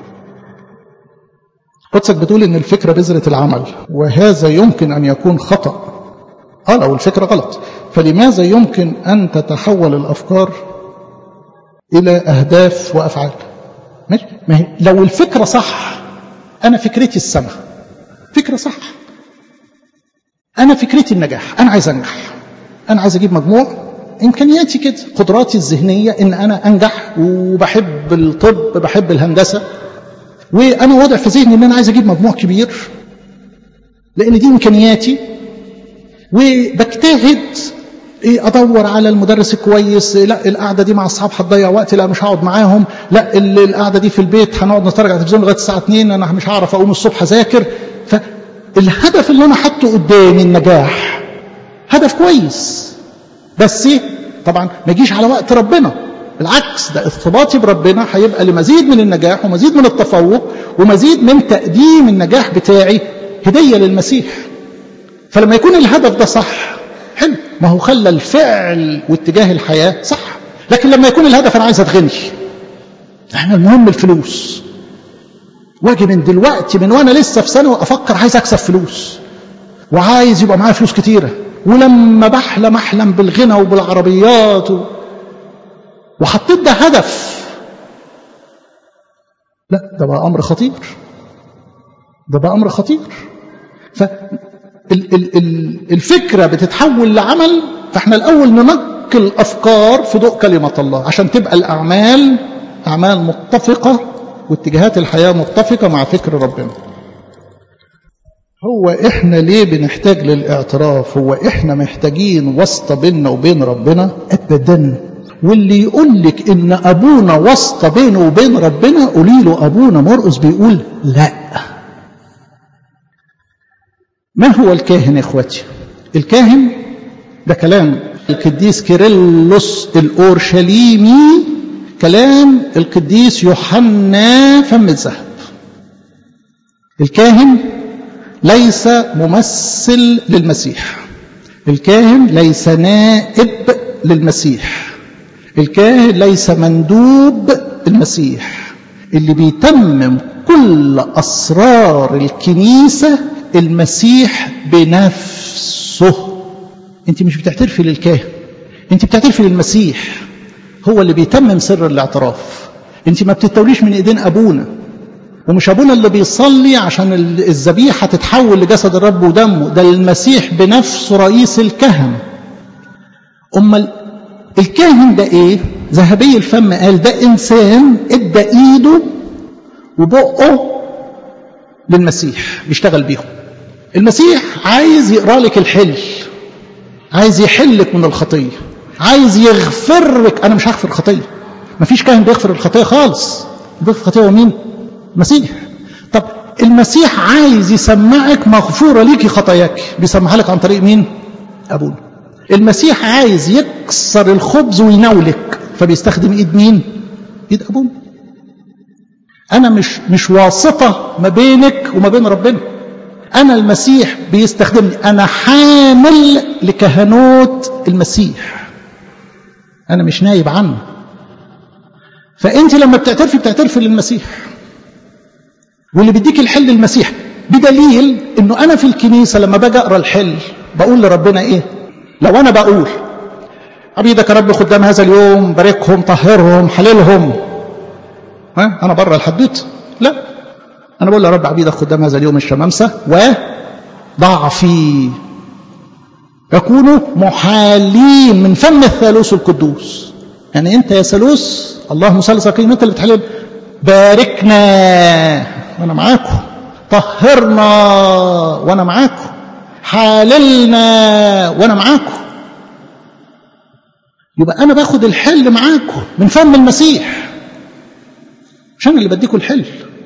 A: قدسك بتقول ان الفكره بذره العمل وهذا يمكن ان يكون خطا اه لو الفكره غلط فلماذا يمكن ان تتحول الافكار الى اهداف وافعال ماشي ما هي لو الفكره صح انا فكرتي السماء فكره صح انا فكرتي النجاح انا عايز انجح انا عايز اجيب مجموع امكانياتي كده قدراتي الذهنيه ان انا انجح وبحب الطب بحب الهندسه وانا واضع في ذهني ان انا عايز اجيب مجموع كبير لان دي امكانياتي وبجتهد إيه ادور على المدرس الكويس لا القعده دي مع اصحاب هتضيع وقت لا مش هقعد معاهم لا القعده دي في البيت هنقعد نتفرج على التلفزيون لغايه الساعه 2 انا مش هعرف اقوم الصبح اذاكر فالهدف اللي انا حاطه قدامي النجاح هدف كويس بس ايه طبعا ما يجيش على وقت ربنا بالعكس ده ارتباطي بربنا هيبقى لمزيد من النجاح ومزيد من التفوق ومزيد من تقديم النجاح بتاعي هديه للمسيح فلما يكون الهدف ده صح حلو ما هو خلى الفعل واتجاه الحياه صح لكن لما يكون الهدف انا عايز اتغني احنا المهم الفلوس واجي من دلوقتي من وانا لسه في ثانوي افكر عايز اكسب فلوس وعايز يبقى معايا فلوس كتيره ولما بحلم احلم بالغنى وبالعربيات و... وحطيت ده هدف لا ده بقى امر خطير ده بقى امر خطير فالفكره بتتحول لعمل فاحنا الاول ننقي الافكار في ضوء كلمه الله عشان تبقى الاعمال اعمال متفقه واتجاهات الحياه متفقه مع فكر ربنا هو احنا ليه بنحتاج للاعتراف هو احنا محتاجين واسطه بيننا وبين ربنا ابدا واللي يقول لك ان ابونا واسطه بينه وبين ربنا قولي له ابونا مرقس بيقول لا ما هو الكاهن يا اخواتي الكاهن ده كلام القديس كيرلس الاورشليمي كلام القديس يوحنا فم الذهب الكاهن ليس ممثل للمسيح الكاهن ليس نائب للمسيح الكاهن ليس مندوب المسيح اللي بيتمم كل اسرار الكنيسه المسيح بنفسه انت مش بتعترفي للكاهن انت بتعترفي للمسيح هو اللي بيتمم سر الاعتراف انت ما بتتوليش من ايدين ابونا ومش ابونا اللي بيصلي عشان الذبيحه تتحول لجسد الرب ودمه ده المسيح بنفسه رئيس الكهنه امال الكاهن ده ايه ذهبي الفم قال ده انسان ادى ايده وبقه للمسيح بيشتغل بيهم المسيح عايز يقرا لك الحل عايز يحلك من الخطيه عايز يغفر لك انا مش هغفر خطيه مفيش كاهن بيغفر الخطيه خالص بيغفر الخطيه هو مين المسيح طب المسيح عايز يسمعك مغفوره ليكي خطاياك بيسمعها لك عن طريق مين ابونا المسيح عايز يكسر الخبز ويناولك فبيستخدم ايد مين ايد ابونا انا مش مش واسطه ما بينك وما بين ربنا انا المسيح بيستخدمني انا حامل لكهنوت المسيح انا مش نايب عنه فانت لما بتعترفي بتعترفي للمسيح واللي بيديك الحل المسيح بدليل انه انا في الكنيسه لما باجي اقرا الحل بقول لربنا ايه لو انا بقول عبيدك يا رب خدام هذا اليوم باركهم طهرهم حللهم ها انا بره الحدوته لا انا بقول يا رب عبيدك خدام هذا اليوم الشمامسه وضعفي يكونوا محالين من فم الثالوث القدوس يعني انت يا ثالوث اللهم صل وسلم انت اللي بتحلل باركنا وانا معاكم طهرنا وانا معاكم حاللنا وانا معاكم يبقى انا باخد الحل معاكم من فم المسيح مش انا اللي بديكم الحل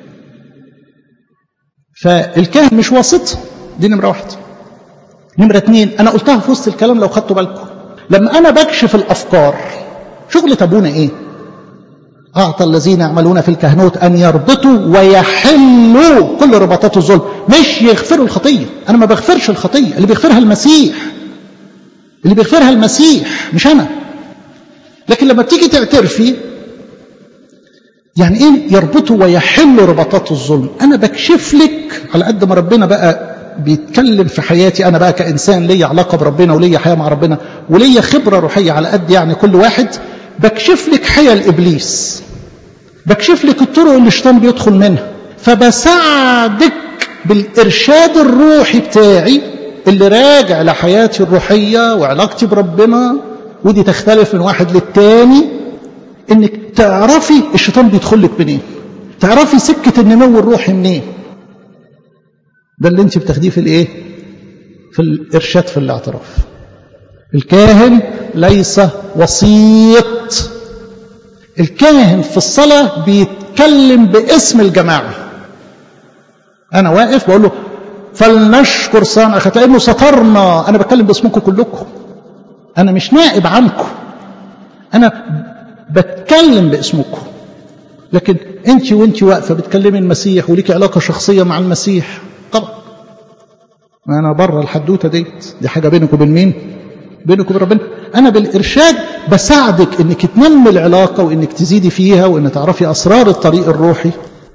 A: فالكاهن مش واسطه دي نمره واحده نمره اتنين انا قلتها في وسط الكلام لو خدتوا بالكم لما انا بكشف الافكار شغلة ابونا ايه اعطى الذين يعملون في الكهنوت ان يربطوا ويحلوا كل رباطات الظلم مش يغفروا الخطيه انا ما بغفرش الخطيه اللي بيغفرها المسيح اللي بيغفرها المسيح مش انا لكن لما بتيجي تعترفي يعني ايه يربطوا ويحلوا رباطات الظلم انا بكشف لك على قد ما ربنا بقى بيتكلم في حياتي انا بقى كانسان ليا علاقه بربنا وليا حياه مع ربنا وليا خبره روحيه على قد يعني كل واحد بكشف لك حيل ابليس بكشف لك الطرق اللي الشيطان بيدخل منها فبساعدك بالارشاد الروحي بتاعي اللي راجع لحياتي الروحيه وعلاقتي بربنا ودي تختلف من واحد للتاني انك تعرفي الشيطان بيدخل لك منين تعرفي سكه النمو الروحي منين ده اللي انت بتاخديه في الايه في الارشاد في الاعتراف الكاهن ليس وسيط الكاهن في الصلاة بيتكلم باسم الجماعة أنا واقف بقول له فلنشكر صانع لأنه سترنا أنا بتكلم باسمكم كلكم أنا مش نائب عنكم أنا بتكلم باسمكم لكن أنت وأنت واقفة بتكلمي المسيح وليك علاقة شخصية مع المسيح طبعا ما أنا بره الحدوتة ديت دي حاجة بينك وبين مين؟ بينك وبين ربنا انا بالارشاد بساعدك انك تنمي العلاقه وانك تزيدي فيها وان تعرفي اسرار الطريق الروحي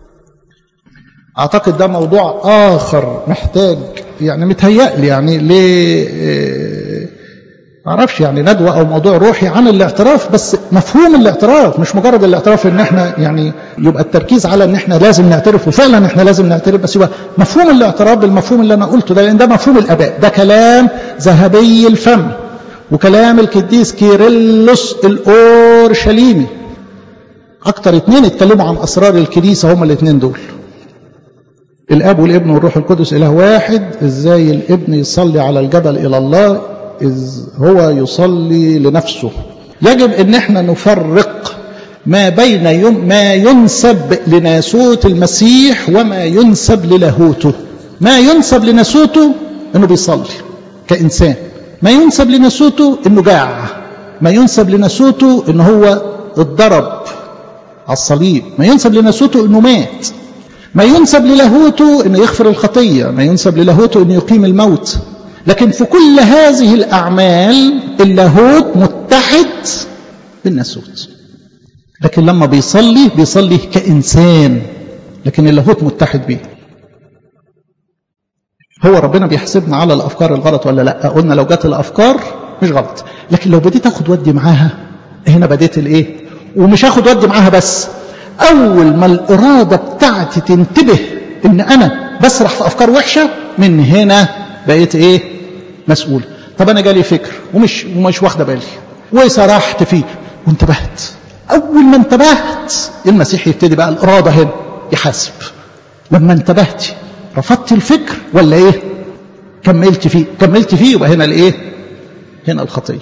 A: اعتقد ده موضوع اخر محتاج يعني متهيألي يعني ليه معرفش يعني ندوة أو موضوع روحي عن الاعتراف بس مفهوم الاعتراف مش مجرد الاعتراف إن إحنا يعني يبقى التركيز على إن إحنا لازم نعترف وفعلا إحنا لازم نعترف بس يبقى مفهوم الاعتراف بالمفهوم اللي أنا قلته ده لأن ده مفهوم الآباء ده كلام ذهبي الفم وكلام القديس كيرلس الأورشليمي أكتر اتنين اتكلموا عن أسرار الكنيسة هما الاتنين دول الاب والابن والروح القدس اله واحد ازاي الابن يصلي على الجبل الى الله إذ هو يصلي لنفسه يجب ان احنا نفرق ما بين يم ما ينسب لناسوت المسيح وما ينسب للاهوته ما ينسب لناسوته انه بيصلي كانسان ما ينسب لناسوته انه جاع ما ينسب لناسوته انه هو اتضرب على الصليب ما ينسب لناسوته انه مات ما ينسب للاهوته انه يغفر الخطيه ما ينسب للاهوته انه يقيم الموت لكن في كل هذه الاعمال اللاهوت متحد بالناسوت لكن لما بيصلي بيصلي كانسان لكن اللاهوت متحد بيه هو ربنا بيحسبنا على الافكار الغلط ولا لا قلنا لو جت الافكار مش غلط لكن لو بديت اخد ودي معاها هنا بديت الايه ومش هاخد ودي معاها بس اول ما الاراده بتاعتي تنتبه ان انا بسرح في افكار وحشه من هنا بقيت ايه مسؤول طب انا جالي فكر ومش ومش واخده بالي وسرحت فيه وانتبهت اول ما انتبهت المسيح يبتدي بقى الاراده هنا يحاسب لما انتبهت رفضت الفكر ولا ايه كملت فيه كملت فيه يبقى هنا الايه هنا الخطيه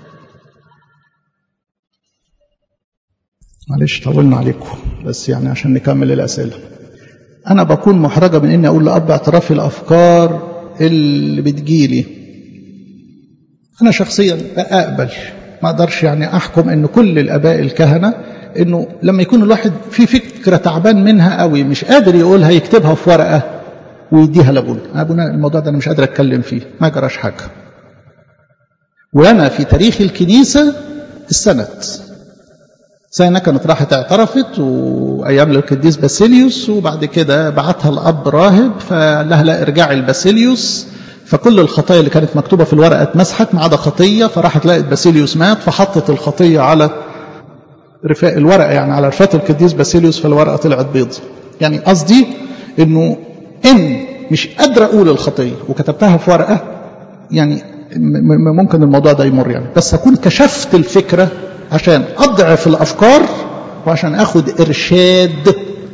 A: معلش طولنا عليكم بس يعني عشان نكمل الاسئله انا بكون محرجه من اني اقول لاب اعترافي الافكار اللي بتجيلي انا شخصيا اقبل ما اقدرش يعني احكم ان كل الاباء الكهنه انه لما يكون الواحد في فكره تعبان منها قوي مش قادر يقولها يكتبها في ورقه ويديها لابونا ابونا الموضوع ده انا مش قادر اتكلم فيه ما جراش حاجه وانا في تاريخ الكنيسه السند سنة كانت راحت اعترفت وأيام القديس باسيليوس وبعد كده بعتها الأب راهب فقال لها لا ارجعي لباسيليوس فكل الخطايا اللي كانت مكتوبة في الورقة اتمسحت ما عدا خطية فراحت لقت باسيليوس مات فحطت الخطية على رفاق الورقة يعني على رفاق القديس باسيليوس فالورقة طلعت بيض يعني قصدي انه ان مش قادر اقول الخطية وكتبتها في ورقة يعني ممكن الموضوع ده يمر يعني بس اكون كشفت الفكرة عشان اضعف الافكار وعشان اخد ارشاد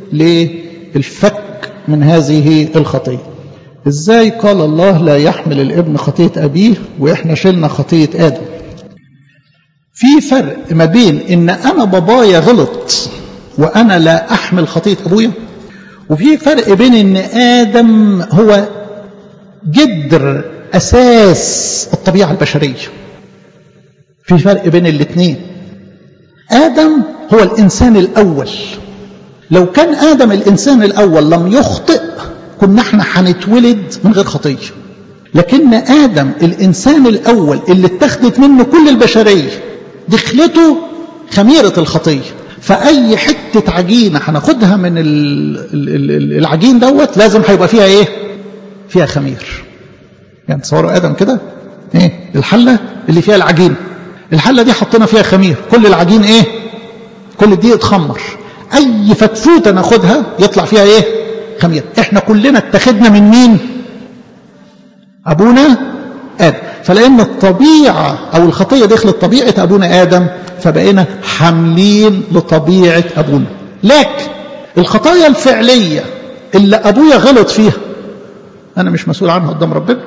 A: للفك من هذه الخطيه ازاي قال الله لا يحمل الابن خطيه ابيه واحنا شلنا خطيه ادم في فرق ما بين ان انا بابايا غلط وانا لا احمل خطيه ابويا وفي فرق بين ان ادم هو جدر اساس الطبيعه البشريه في فرق بين الاثنين آدم هو الإنسان الأول لو كان آدم الإنسان الأول لم يخطئ كنا احنا هنتولد من غير خطية لكن آدم الإنسان الأول اللي اتخذت منه كل البشرية دخلته خميرة الخطية فأي حتة عجينة هناخدها من العجين دوت لازم هيبقى فيها إيه؟ فيها خمير يعني تصوروا آدم كده إيه؟ الحلة اللي فيها العجين الحله دي حطينا فيها خمير كل العجين ايه كل دي اتخمر اي فتفوته ناخدها يطلع فيها ايه خمير احنا كلنا اتخذنا من مين ابونا ادم فلان الطبيعه او الخطيه دخلت طبيعه ابونا ادم فبقينا حاملين لطبيعه ابونا لكن الخطايا الفعليه اللي ابويا غلط فيها انا مش مسؤول عنها قدام ربنا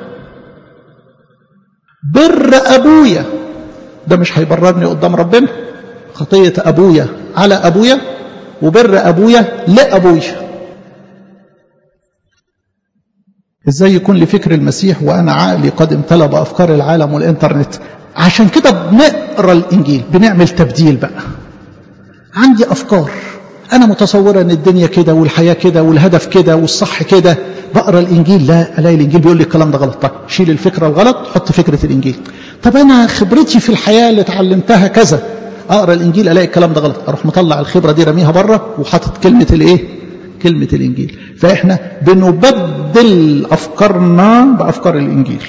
A: بر ابويا ده مش هيبررني قدام ربنا خطية أبويا على أبويا وبر أبويا لأبويا إزاي يكون لي فكر المسيح وأنا عقلي قد امتلى بأفكار العالم والإنترنت عشان كده بنقرا الإنجيل بنعمل تبديل بقى عندي أفكار أنا متصورة إن الدنيا كده والحياة كده والهدف كده والصح كده بقرا الإنجيل لا ألاقي الإنجيل بيقول لي الكلام ده غلط طب شيل الفكرة الغلط حط فكرة الإنجيل طب انا خبرتي في الحياه اللي اتعلمتها كذا اقرا الانجيل الاقي الكلام ده غلط اروح مطلع الخبره دي رميها بره وحاطط كلمه الايه كلمه الانجيل فاحنا بنبدل افكارنا بافكار الانجيل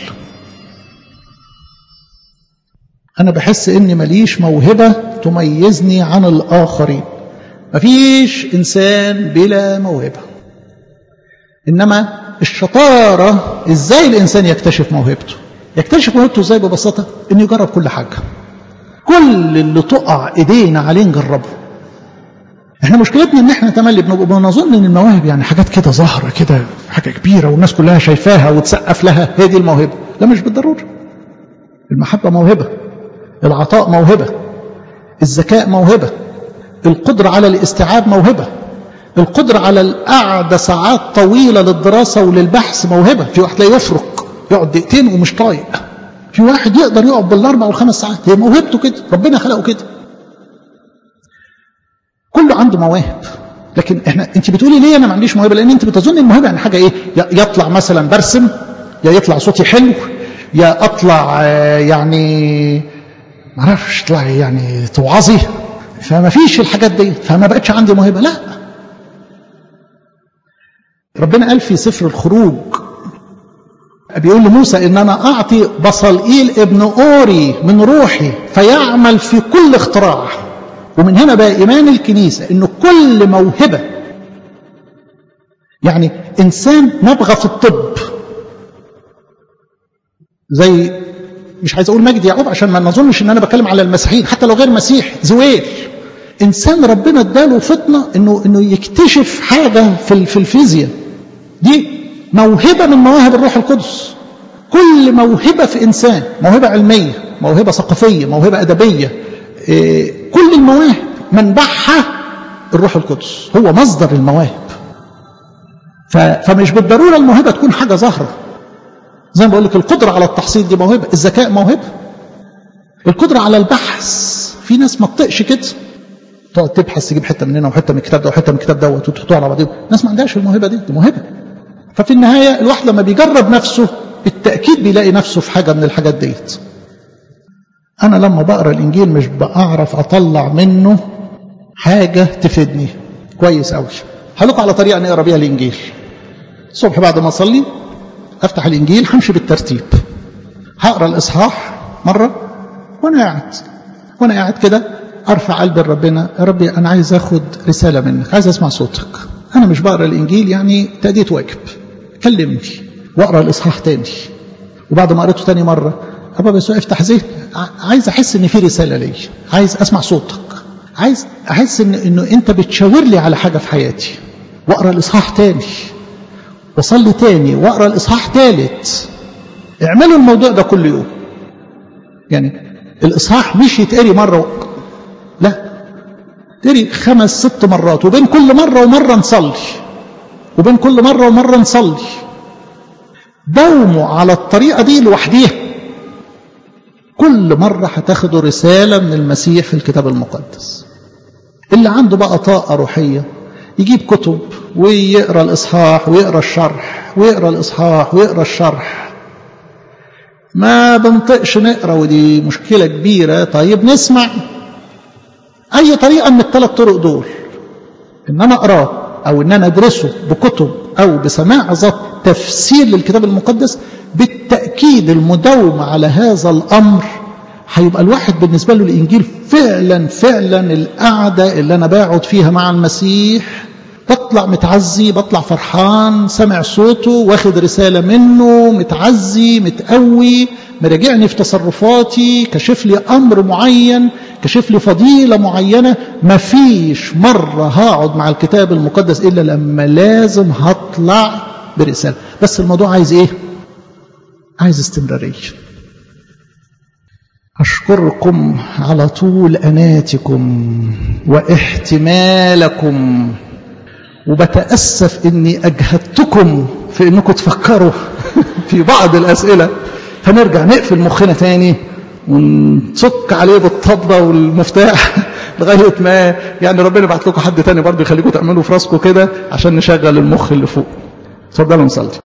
A: انا بحس اني ماليش موهبه تميزني عن الاخرين مفيش انسان بلا موهبه انما الشطاره ازاي الانسان يكتشف موهبته يكتشف موهبته ازاي ببساطه انه يجرب كل حاجه كل اللي تقع ايدينا عليه نجربه احنا مشكلتنا ان احنا تملي بنبقى نظن ان المواهب يعني حاجات كده ظاهره كده حاجه كبيره والناس كلها شايفاها وتسقف لها هي دي الموهبه لا مش بالضروره المحبه موهبه العطاء موهبه الذكاء موهبه القدره على الاستيعاب موهبه القدره على القعده ساعات طويله للدراسه وللبحث موهبه في واحد لا يفرق يقعد دقيقتين ومش طايق في واحد يقدر يقعد بالاربع والخمس ساعات هي موهبته كده ربنا خلقه كده كله عنده مواهب لكن احنا انت بتقولي ليه انا ما عنديش موهبه لان انت بتظن الموهبه يعني حاجه ايه يطلع مثلا برسم يا يطلع صوتي حلو يا اطلع يعني ما اعرفش اطلع يعني توعظي فما فيش الحاجات دي فما بقتش عندي موهبه لا ربنا قال في سفر الخروج بيقول لموسى ان انا اعطي بصلئيل ابن اوري من روحي فيعمل في كل اختراع ومن هنا بقى ايمان الكنيسه انه كل موهبه يعني انسان نبغى في الطب زي مش عايز اقول مجدي يعقوب عشان ما نظنش ان انا بتكلم على المسيحيين حتى لو غير مسيح زويل انسان ربنا اداله فطنه انه انه يكتشف حاجه في في الفيزياء دي موهبه من مواهب الروح القدس كل موهبه في انسان موهبه علميه موهبه ثقافيه موهبه ادبيه إيه كل المواهب منبعها الروح القدس هو مصدر المواهب فمش بالضروره الموهبه تكون حاجه ظاهره زي ما بقول لك القدره على التحصيل دي موهبه الذكاء موهبه القدره على البحث في ناس ما تطقش كده تقعد تبحث تجيب حته من هنا وحته من الكتاب ده وحته من الكتاب دوت وتحطوها على بعضهم الناس ما عندهاش الموهبه دي دي موهبه ففي النهايه الواحد لما بيجرب نفسه بالتاكيد بيلاقي نفسه في حاجه من الحاجات ديت انا لما بقرا الانجيل مش بعرف اطلع منه حاجه تفيدني كويس قوي هقول على طريقه نقرا بيها الانجيل الصبح بعد ما اصلي افتح الانجيل همشي بالترتيب هقرا الاصحاح مره وانا قاعد وانا قاعد كده ارفع قلبي لربنا يا ربي انا عايز اخد رساله منك عايز اسمع صوتك انا مش بقرا الانجيل يعني تاديه واجب كلمني واقرا الاصحاح تاني وبعد ما قريته تاني مره ابا يسوع افتح ذهني عايز احس ان في رساله لي عايز اسمع صوتك عايز احس ان انه انت بتشاور لي على حاجه في حياتي واقرا الاصحاح تاني واصلي تاني واقرا الاصحاح تالت اعملوا الموضوع ده كل يوم يعني الاصحاح مش يتقري مره لا تقري خمس ست مرات وبين كل مره ومره نصلي وبين كل مره ومره نصلي داوموا على الطريقه دي لوحديها كل مرة هتاخدوا رسالة من المسيح في الكتاب المقدس اللي عنده بقى طاقة روحية يجيب كتب ويقرأ الإصحاح ويقرأ الشرح ويقرأ الإصحاح ويقرأ الشرح ما بنطقش نقرأ ودي مشكلة كبيرة طيب نسمع أي طريقة من الثلاث طرق دول إن أنا أقراه أو إن أنا أدرسه بكتب أو بسماع ذات تفسير للكتاب المقدس بالتأكيد المداومة على هذا الأمر هيبقى الواحد بالنسبة له الإنجيل فعلا فعلا القعدة اللي أنا بقعد فيها مع المسيح بطلع متعزي بطلع فرحان سمع صوته واخد رسالة منه متعزي متقوي مراجعني في تصرفاتي كشف لي أمر معين كشف لي فضيلة معينة مفيش مرة هقعد مع الكتاب المقدس إلا لما لازم هطلع برسالة بس الموضوع عايز إيه عايز استمرارية أشكركم على طول أناتكم واحتمالكم وبتأسف إني أجهدتكم في إنكم تفكروا في بعض الأسئلة فنرجع نقفل مخنا تاني ونصك عليه بالطبة والمفتاح لغاية ما يعني ربنا يبعت لكم حد تاني برضه يخليكم تعملوا في راسكم كده عشان نشغل المخ اللي فوق اتفضلوا نصلي